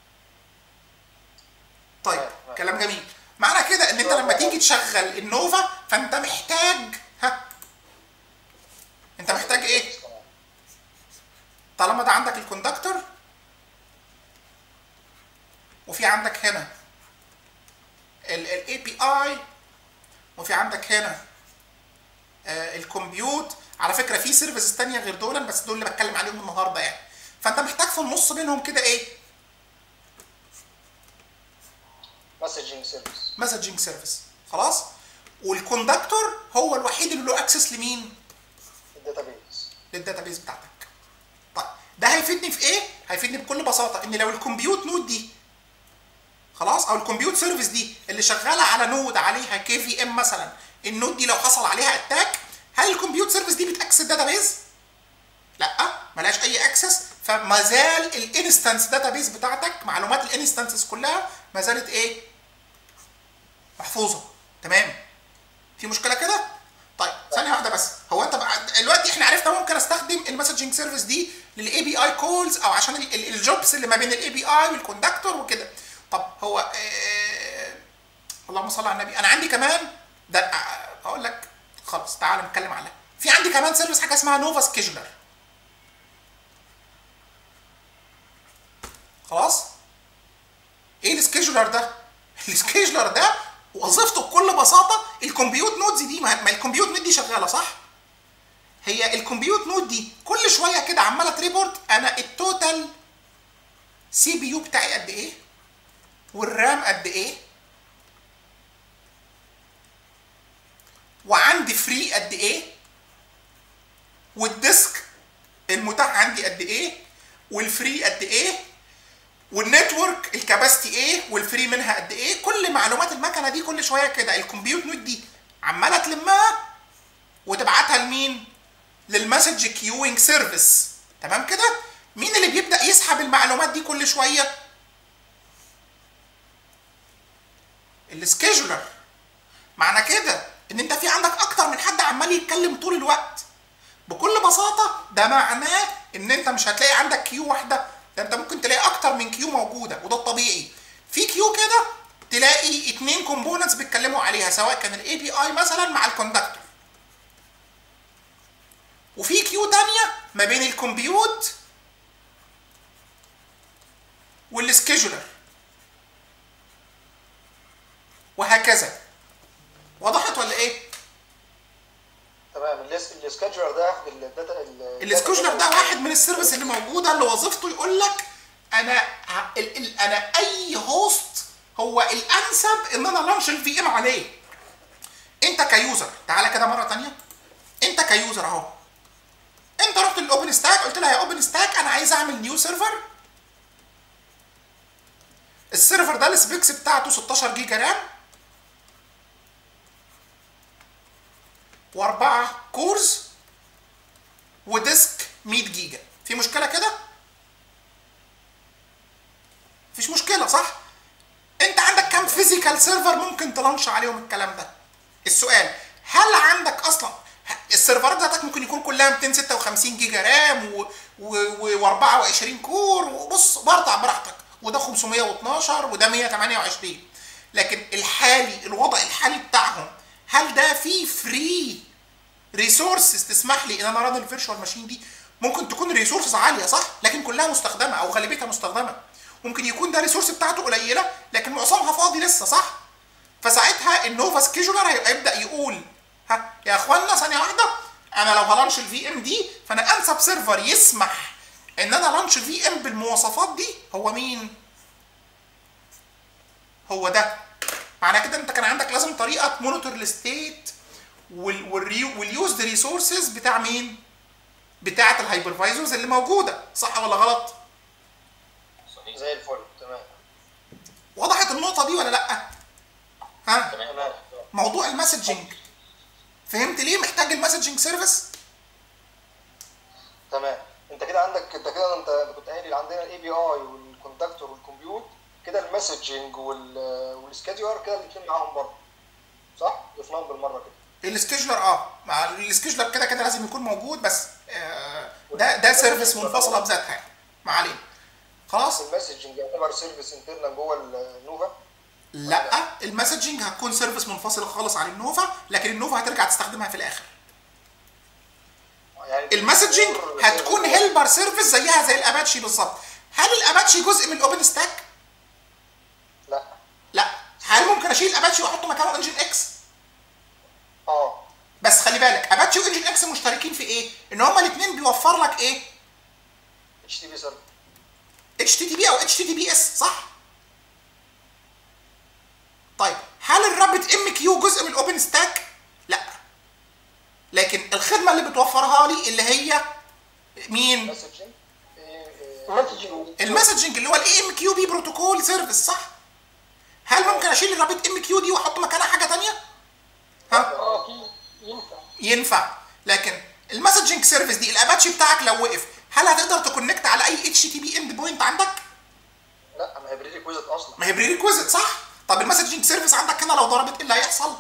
طيب كلام جميل معنى كده ان انت لما تيجي تشغل النوفا فانت محتاج ها انت محتاج ايه طالما ده عندك الكوندكتور وفي عندك هنا الاي بي اي وفي عندك هنا آه، الكمبيوت على فكره في سيرفيسز تانية غير دول بس دول اللي بتكلم عليهم النهارده يعني فانت محتاج في النص بينهم كده ايه مسجنج سيرفيس مسجنج سيرفيس خلاص والكوندكتور هو الوحيد اللي له اكسس لمين الداتابيز للداتابيز بتاعتك طيب ده هيفيدني في ايه هيفيدني بكل بساطه ان لو الكمبيوت نود دي خلاص او الكمبيوت سيرفيس دي اللي شغاله على نود عليها كي في ام مثلا النود دي لو حصل عليها اتاك هل الكمبيوت سيرفيس دي بتاكسس الداتابيز لا ملهاش اي اكسس فما زال الانستنس داتابيز بتاعتك معلومات الانستنسز كلها ما زالت ايه محفوظه تمام في مشكله كده طيب ثانيه واحده بس هو انت بقى دلوقتي احنا عرفنا ممكن استخدم المسجنج سيرفيس دي للاي بي اي كولز او عشان ال- ال- الجوبس اللي ما بين الاي بي اي والكوندكتور وكده طب هو آه اللهم صل على النبي انا عندي كمان ده آه، اقول لك خلاص تعال نتكلم عليها في عندي كمان سيرفيس حاجه اسمها نوفا سكيجولر خلاص ايه السكيجولر ده السكيجولر ده وظيفته بكل بساطه الكمبيوت نودز دي ما ما الكمبيوت نود دي شغاله صح هي الكمبيوت نود دي كل شويه كده عماله تريبورت انا التوتال سي بي يو بتاعي قد ايه والرام قد ايه وعندي فري قد ايه والديسك المتاح عندي قد ايه والفري قد ايه والنتورك الكباستي ايه والفري منها قد ايه كل معلومات المكنه دي كل شويه كده الكمبيوت نود دي عماله تلمها وتبعتها لمين للمسج كيوينج سيرفيس تمام كده مين اللي بيبدا يسحب المعلومات دي كل شويه السكيجولر معنى كده ان انت في عندك اكتر من حد عمال يتكلم طول الوقت بكل بساطه ده معناه ان انت مش هتلاقي عندك كيو واحده ده انت ممكن تلاقي اكتر من كيو موجوده وده الطبيعي في كيو كده تلاقي اتنين كومبوننتس بيتكلموا عليها سواء كان الاي بي اي مثلا مع الكوندكتور وفي كيو تانية ما بين الكمبيوت والسكيجولر وهكذا وضحت ولا ايه؟ تمام الس- السكادجولر ده ياخد الداتا ال- السكوشنر ده واحد من السيرفيس اللي موجوده اللي وظيفته يقول لك انا ه- ال ال انا اي هوست هو الانسب ان انا لانش الفي ام عليه انت كيوزر تعالى كده مره تانية انت كيوزر اهو انت رحت للاوبن ستاك قلت لها يا اوبن ستاك انا عايز اعمل نيو سيرفر السيرفر ده السبيكس بتاعته 16 جيجا رام واربعه كورز وديسك 100 جيجا في مشكله كده مفيش مشكله صح انت عندك كام فيزيكال سيرفر ممكن تلانش عليهم الكلام ده السؤال هل عندك اصلا السيرفرات بتاعتك ممكن يكون كلها 256 جيجا رام و, و, و 24 كور وبص برطع براحتك وده 512 وده 128 لكن الحالي الوضع الحالي بتاعهم هل ده فيه فري ريسورسز تسمح لي ان انا ران الفيرشوال ماشين دي ممكن تكون ريسورسز عاليه صح لكن كلها مستخدمه او غالبيتها مستخدمه ممكن يكون ده ريسورس بتاعته قليله لكن معظمها فاضي لسه صح فساعتها النوفا سكيجولر هيبدا يقول ها يا اخوانا ثانيه واحده انا لو هلانش الفي ام دي فانا انسب سيرفر يسمح ان انا لانش الفي ام بالمواصفات دي هو مين هو ده معنى كده انت كان عندك لازم طريقه مونيتور الستيت واليوزد ريسورسز بتاع مين بتاعه الهايبرفايزرز اللي موجوده صح ولا غلط صحيح زي الفل تمام وضحت النقطه دي ولا لا ها تمام تمام موضوع المسجنج فهمت ليه محتاج المسجنج سيرفيس تمام انت كده عندك انت كده انت كنت قايل عندنا الاي بي اي والكونتاكتور والكمبيوت كده المسجنج والسكادجولر كده الاثنين معاهم برضه صح؟ ضفناهم بالمره كده السكيجولر اه مع السكيجولر كده كده لازم يكون موجود بس آه ده ده سيرفيس منفصله بذاتها يعني ما علينا خلاص المسجنج يعتبر سيرفيس انترنال جوه النوفا لا المسجنج هتكون سيرفيس منفصله خالص عن النوفا لكن النوفا هترجع تستخدمها في الاخر يعني المسجنج هتكون هيلبر سيرفيس زيها زي الاباتشي بالظبط هل الاباتشي جزء من الاوبن ستاك لا لا هل ممكن اشيل اباتشي واحطه مكانه انجن اكس اه بس خلي بالك اباتشي وانجن اكس مشتركين في ايه ان هما الاثنين بيوفر لك ايه اتش تي بي سيرفر اتش تي تي بي او اتش تي تي بي اس صح طيب هل الرابط ام كيو جزء من الاوبن ستاك لا لكن الخدمه اللي بتوفرها لي اللي هي مين مسجنج مسجنج المسجنج اللي هو الاي ام كيو بي بروتوكول سيرفيس صح هل ممكن اشيل الرابط ام كيو دي واحط مكانها حاجه تانية ها اه اكيد ينفع ينفع لكن المسجنج سيرفيس دي الاباتشي بتاعك لو وقف هل هتقدر تكونكت على اي اتش تي بي اند بوينت عندك لا ما هي بري ريكويزيت اصلا ما هي بري ريكويزيت صح طب المسجنج سيرفيس عندك هنا لو ضربت ايه اللي هيحصل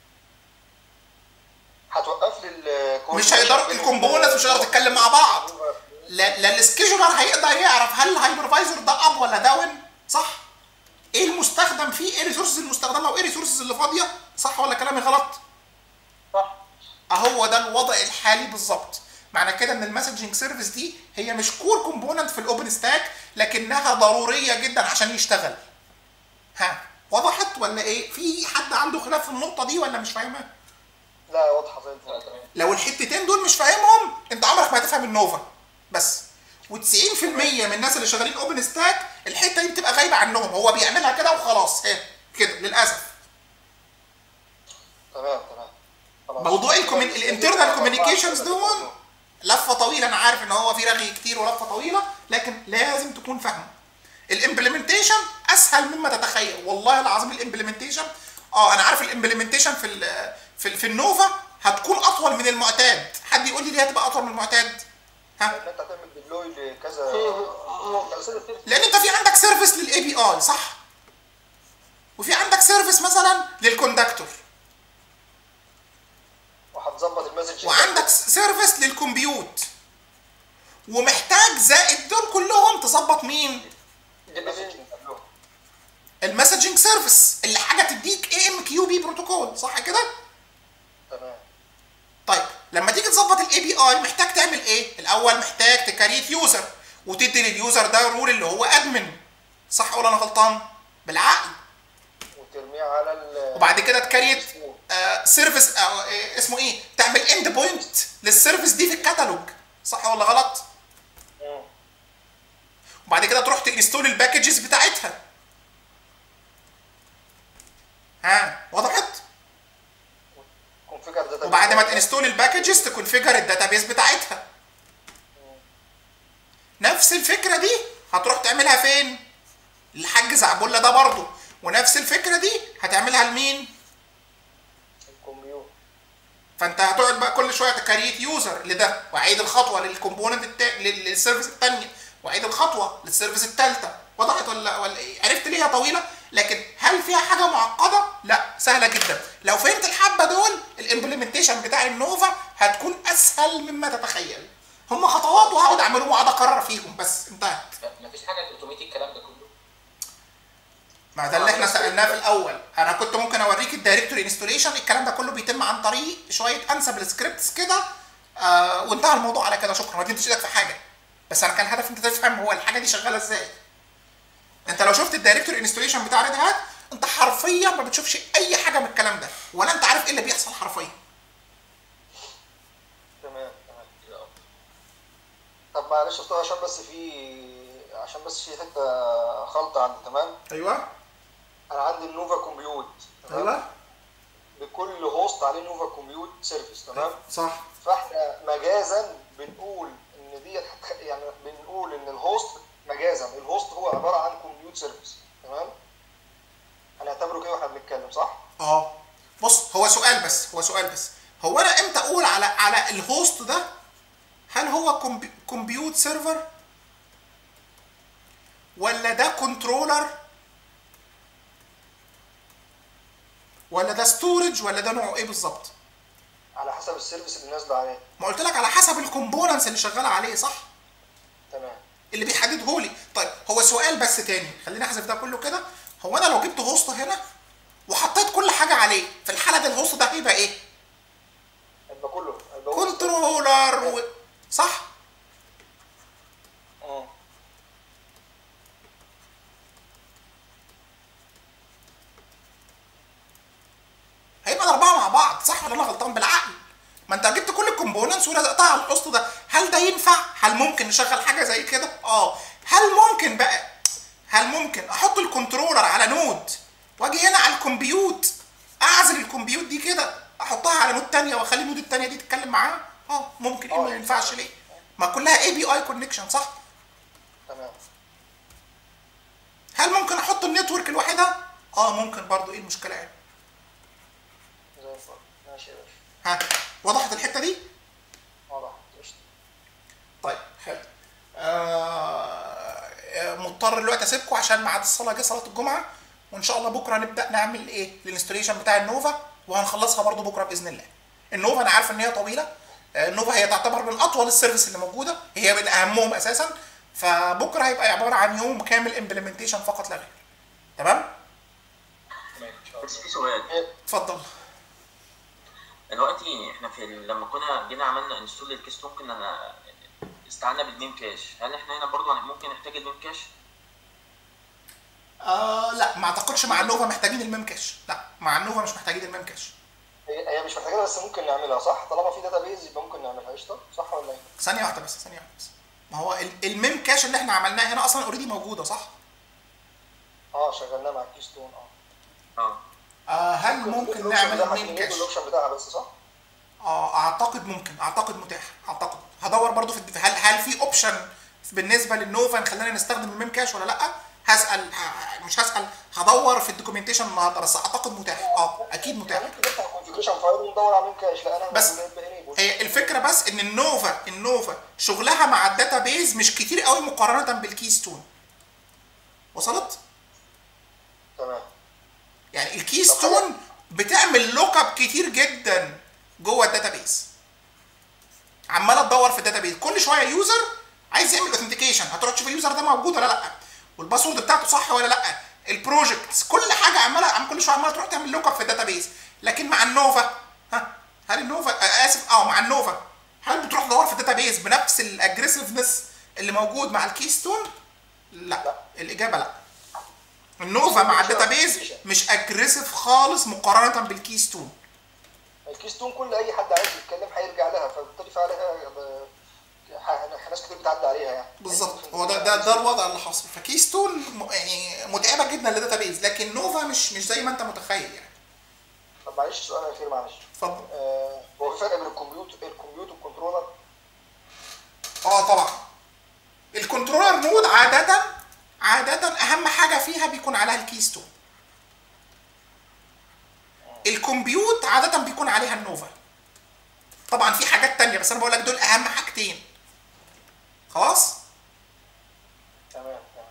هتوقف لي ال مش هيقدر الكومبوننتس مش هيقدر تتكلم مع بعض لا لا السكيجولر هيقدر يعرف هل الهايبرفايزر ده اب ولا داون صح ايه المستخدم فيه ايه الريسورسز المستخدمه وايه الريسورسز اللي فاضيه صح ولا كلامي غلط صح اهو ده الوضع الحالي بالظبط معنى كده ان المسجنج سيرفيس دي هي مش كور كومبوننت في الاوبن ستاك لكنها ضروريه جدا عشان يشتغل ها وضحت ولا ايه في حد عنده خلاف في النقطه دي ولا مش فاهمها لا واضحه زي لا الفل تمام لو الحتتين دول مش فاهمهم انت عمرك ما هتفهم النوفا بس و90% من الناس اللي شغالين اوبن ستاك الحته دي بتبقى غايبه عنهم هو بيعملها كده وخلاص ها كده للاسف تمام تمام خلاص. موضوع الكومين- الانترنال كوميونيكيشنز دول لفه طويله انا عارف ان هو في رغي كتير ولفه طويله لكن لازم تكون فاهمه الامبلمنتيشن اسهل مما تتخيل والله العظيم الامبلمنتيشن اه انا عارف الامبلمنتيشن في ال في, ال في النوفا هتكون اطول من المعتاد حد يقول لي ليه هتبقى اطول من المعتاد ها ان انت هتعمل ديبلوي لكذا في لان انت في عندك سيرفيس للاي بي اي صح وفي عندك سيرفيس مثلا للكوندكتور وهتظبط المسج وعندك سيرفيس للكمبيوت ومحتاج زائد دول كلهم تظبط مين المسج قبلهم المسجنج سيرفيس اللي حاجه تديك اي ام كيو بي بروتوكول صح كده تمام طيب لما تيجي تظبط الاي بي اي محتاج تعمل ايه الاول محتاج تكريت يوزر وتدي لليوزر ده رول اللي هو ادمن صح ولا انا غلطان بالعقل وترميه على ال وبعد كده تكريت آه سيرفيس أو آه اسمه ايه تعمل اند بوينت للسيرفيس دي في الكتالوج صح ولا غلط مم. وبعد كده تروح تنستول الباكجز بتاعتها ها وضحت كونفيجر داتا وبعد ما تنستول الباكجز تكونفيجر الداتابيس بتاعتها نفس الفكره دي هتروح تعملها فين الحاج زعبولة ده برضه ونفس الفكره دي هتعملها لمين الكمبيوتر فانت هتقعد بقى كل شويه تكريت يوزر لده واعيد الخطوه للكومبوننت التا... لل- للسيرفيس الثانيه واعيد الخطوه للسيرفيس الثالثه وضحت ولا ولا ايه عرفت ليه هي طويله لكن هل فيها حاجه معقده لا سهله جدا لو فهمت الحبه دول الامبلمنتيشن بتاع النوفا هتكون اسهل مما تتخيل هم خطوات وهقعد اعملهم واقعد اكرر فيهم بس انتهت م- مفيش حاجه اوتوميتيك الكلام ده كله ما ده اللي احنا سالناه في الاول انا كنت ممكن اوريك الدايركتوري انستوليشن الكلام ده كله بيتم عن طريق شويه انسبل سكريبتس كده آه وانتهى الموضوع على كده شكرا ما اديتش ايدك في حاجه بس انا كان هدف انت تفهم هو الحاجه دي شغاله ازاي انت لو شفت الدايركتوري انستوليشن بتاع ريد هات انت حرفيا ما بتشوفش اي حاجه من الكلام ده ولا انت عارف ايه اللي بيحصل حرفيا تمام تمام كده اه طب معلش يا استاذ عشان بس في عشان بس في حته خلطه عندي تمام ايوه انا عندي النوفا كومبيوت تمام بكل هوست عليه نوفا كومبيوت سيرفيس تمام صح فاحنا مجازا بنقول ان ديت هتخ- يعني بنقول ان الهوست مجازا الهوست هو عباره عن كومبيوت سيرفيس تمام هنعتبره كده واحنا بنتكلم صح اه بص هو سؤال بس هو سؤال بس هو انا امتى اقول على على الهوست ده هل هو كومبي- كمبيوت سيرفر ولا ده كنترولر ولا ده ستورج ولا ده نوعه ايه بالظبط على حسب السيرفيس اللي نازله عليه ما قلت لك على حسب الكومبوننتس اللي شغاله عليه صح تمام اللي بيحدده لي طيب هو سؤال بس تاني خلينا احذف ده كله كده هو انا لو جبت هوست هنا وحطيت كل حاجه عليه في الحاله دي الهوست ده هيبقى ايه هيبقى كله هيبقى هو- كنترولر و... صح مم. هيبقى الاربعه مع بعض صح ولا انا غلطان بالعقل ما انت جبت كل الكومبوننتس ولزقتها على الهوست ده هل ده ينفع هل ممكن نشغل حاجه زي كده اه هل ممكن بقى هل ممكن احط الكنترولر على نود واجي هنا على الكمبيوت اعزل الكمبيوت دي كده احطها على نود تانية واخلي النود التانية دي تتكلم معاها اه ممكن ايه ما آه. ينفعش ليه ما كلها اي بي اي كونكشن صح تمام هل ممكن احط النتورك لوحدها اه ممكن برضو ايه المشكله يعني زي الفل ماشي يا باشا ها وضحت الحته دي واضح قشطة طيب حلو آه آه، مضطر دلوقتي اسيبكم عشان ميعاد الصلاه جه صلاه الجمعه وان شاء الله بكره نبدا نعمل ايه الانستليشن بتاع النوفا وهنخلصها برضو بكره باذن الله النوفا انا عارف ان هي طويله آه، النوفا هي تعتبر من اطول السيرفيس اللي موجوده هي من اهمهم اساسا فبكره هيبقى عباره عن يوم كامل امبلمنتيشن فقط لا غير تمام تمام ان شاء الله بس في سؤال اتفضل دلوقتي احنا في ال- لما كنا جينا عملنا انستول للكيستون كنا استعنا بالميم كاش هل احنا هنا برضو ممكن نحتاج الميم كاش؟ آه لا ما اعتقدش مع النوفا محتاجين الميم كاش لا مع النوفا مش محتاجين الميم كاش هي هي مش محتاجة بس ممكن نعملها صح طالما في داتابيز يبقى ممكن نعملها قشطة صح ولا ايه؟ ثانيه واحده بس ثانيه واحده بس ما هو ال- الميم كاش اللي احنا عملناه هنا اصلا اوريدي موجوده صح اه شغلناها مع الكيستون اه اه آه هل ممكن نعمل الميم كاش الاوبشن بتاعها بس صح؟ اه اعتقد ممكن اعتقد متاح اعتقد هدور برضو في الد- هل هل في اوبشن بالنسبه للنوفا نخلينا نستخدم الميم كاش ولا لا هسال ه- مش هسال هدور في الدوكيومنتيشن النهارده بس اعتقد متاح اه اكيد متاح يعني ممكن نفتح الكونفيجريشن فايل وندور على مين كاش لا انا بس هي الفكره بس ان النوفا النوفا شغلها مع الداتا بيز مش كتير قوي مقارنه بالكيستون وصلت تمام يعني الكيستون بتعمل لوك اب كتير جدا جوه الداتا بيز عماله تدور في الداتا بيز كل شويه يوزر عايز يعمل اوثنتيكيشن هتروح تشوف اليوزر ده موجود ولا لا والباسورد بتاعته صح ولا لا البروجكتس كل حاجه عماله عم كل شويه عماله تروح تعمل لوك اب في الداتا بيز لكن مع النوفا ها هل النوفا آه اسف اه مع النوفا هل بتروح تدور في الداتا بيز بنفس الاجريسيفنس اللي موجود مع الكيستون لا, لا. الاجابه لا النوفا مع الداتا بيز مش اجريسيف خالص مقارنه بالكيستون الكيستون كل اي حد عايز يتكلم هيرجع لها فبالتالي في عليها ب- ح- ناس كتير بتعدي عليها يعني بالظبط هو ده ده ده الوضع اللي حاصل فكيستون م- يعني متعبه جدا للداتا بيز لكن نوفا مش مش زي ما انت متخيل يعني طب معلش سؤال اخير معلش اتفضل آه، هو في فرق بين الكمبيوتر الكمبيوتر والكنترولر اه طبعا الكنترولر نود عاده عاده اهم حاجه فيها بيكون عليها الكيستون الكمبيوت عاده بيكون عليها النوفا طبعا في حاجات تانية بس انا بقول لك دول اهم حاجتين خلاص تمام تمام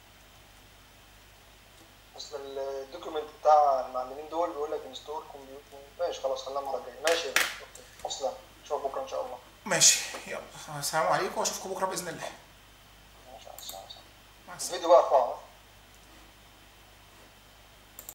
اصل الدوكيومنت بتاع المعلمين دول بيقول لك انستول كمبيوتر ماشي خلاص خلينا المره الجايه ماشي أوكي. اصلا نشوف بكره ان شاء الله ماشي يلا السلام عليكم واشوفكم بكره باذن الله ماشي على السلامه مع السلامه الفيديو بقى ارفعه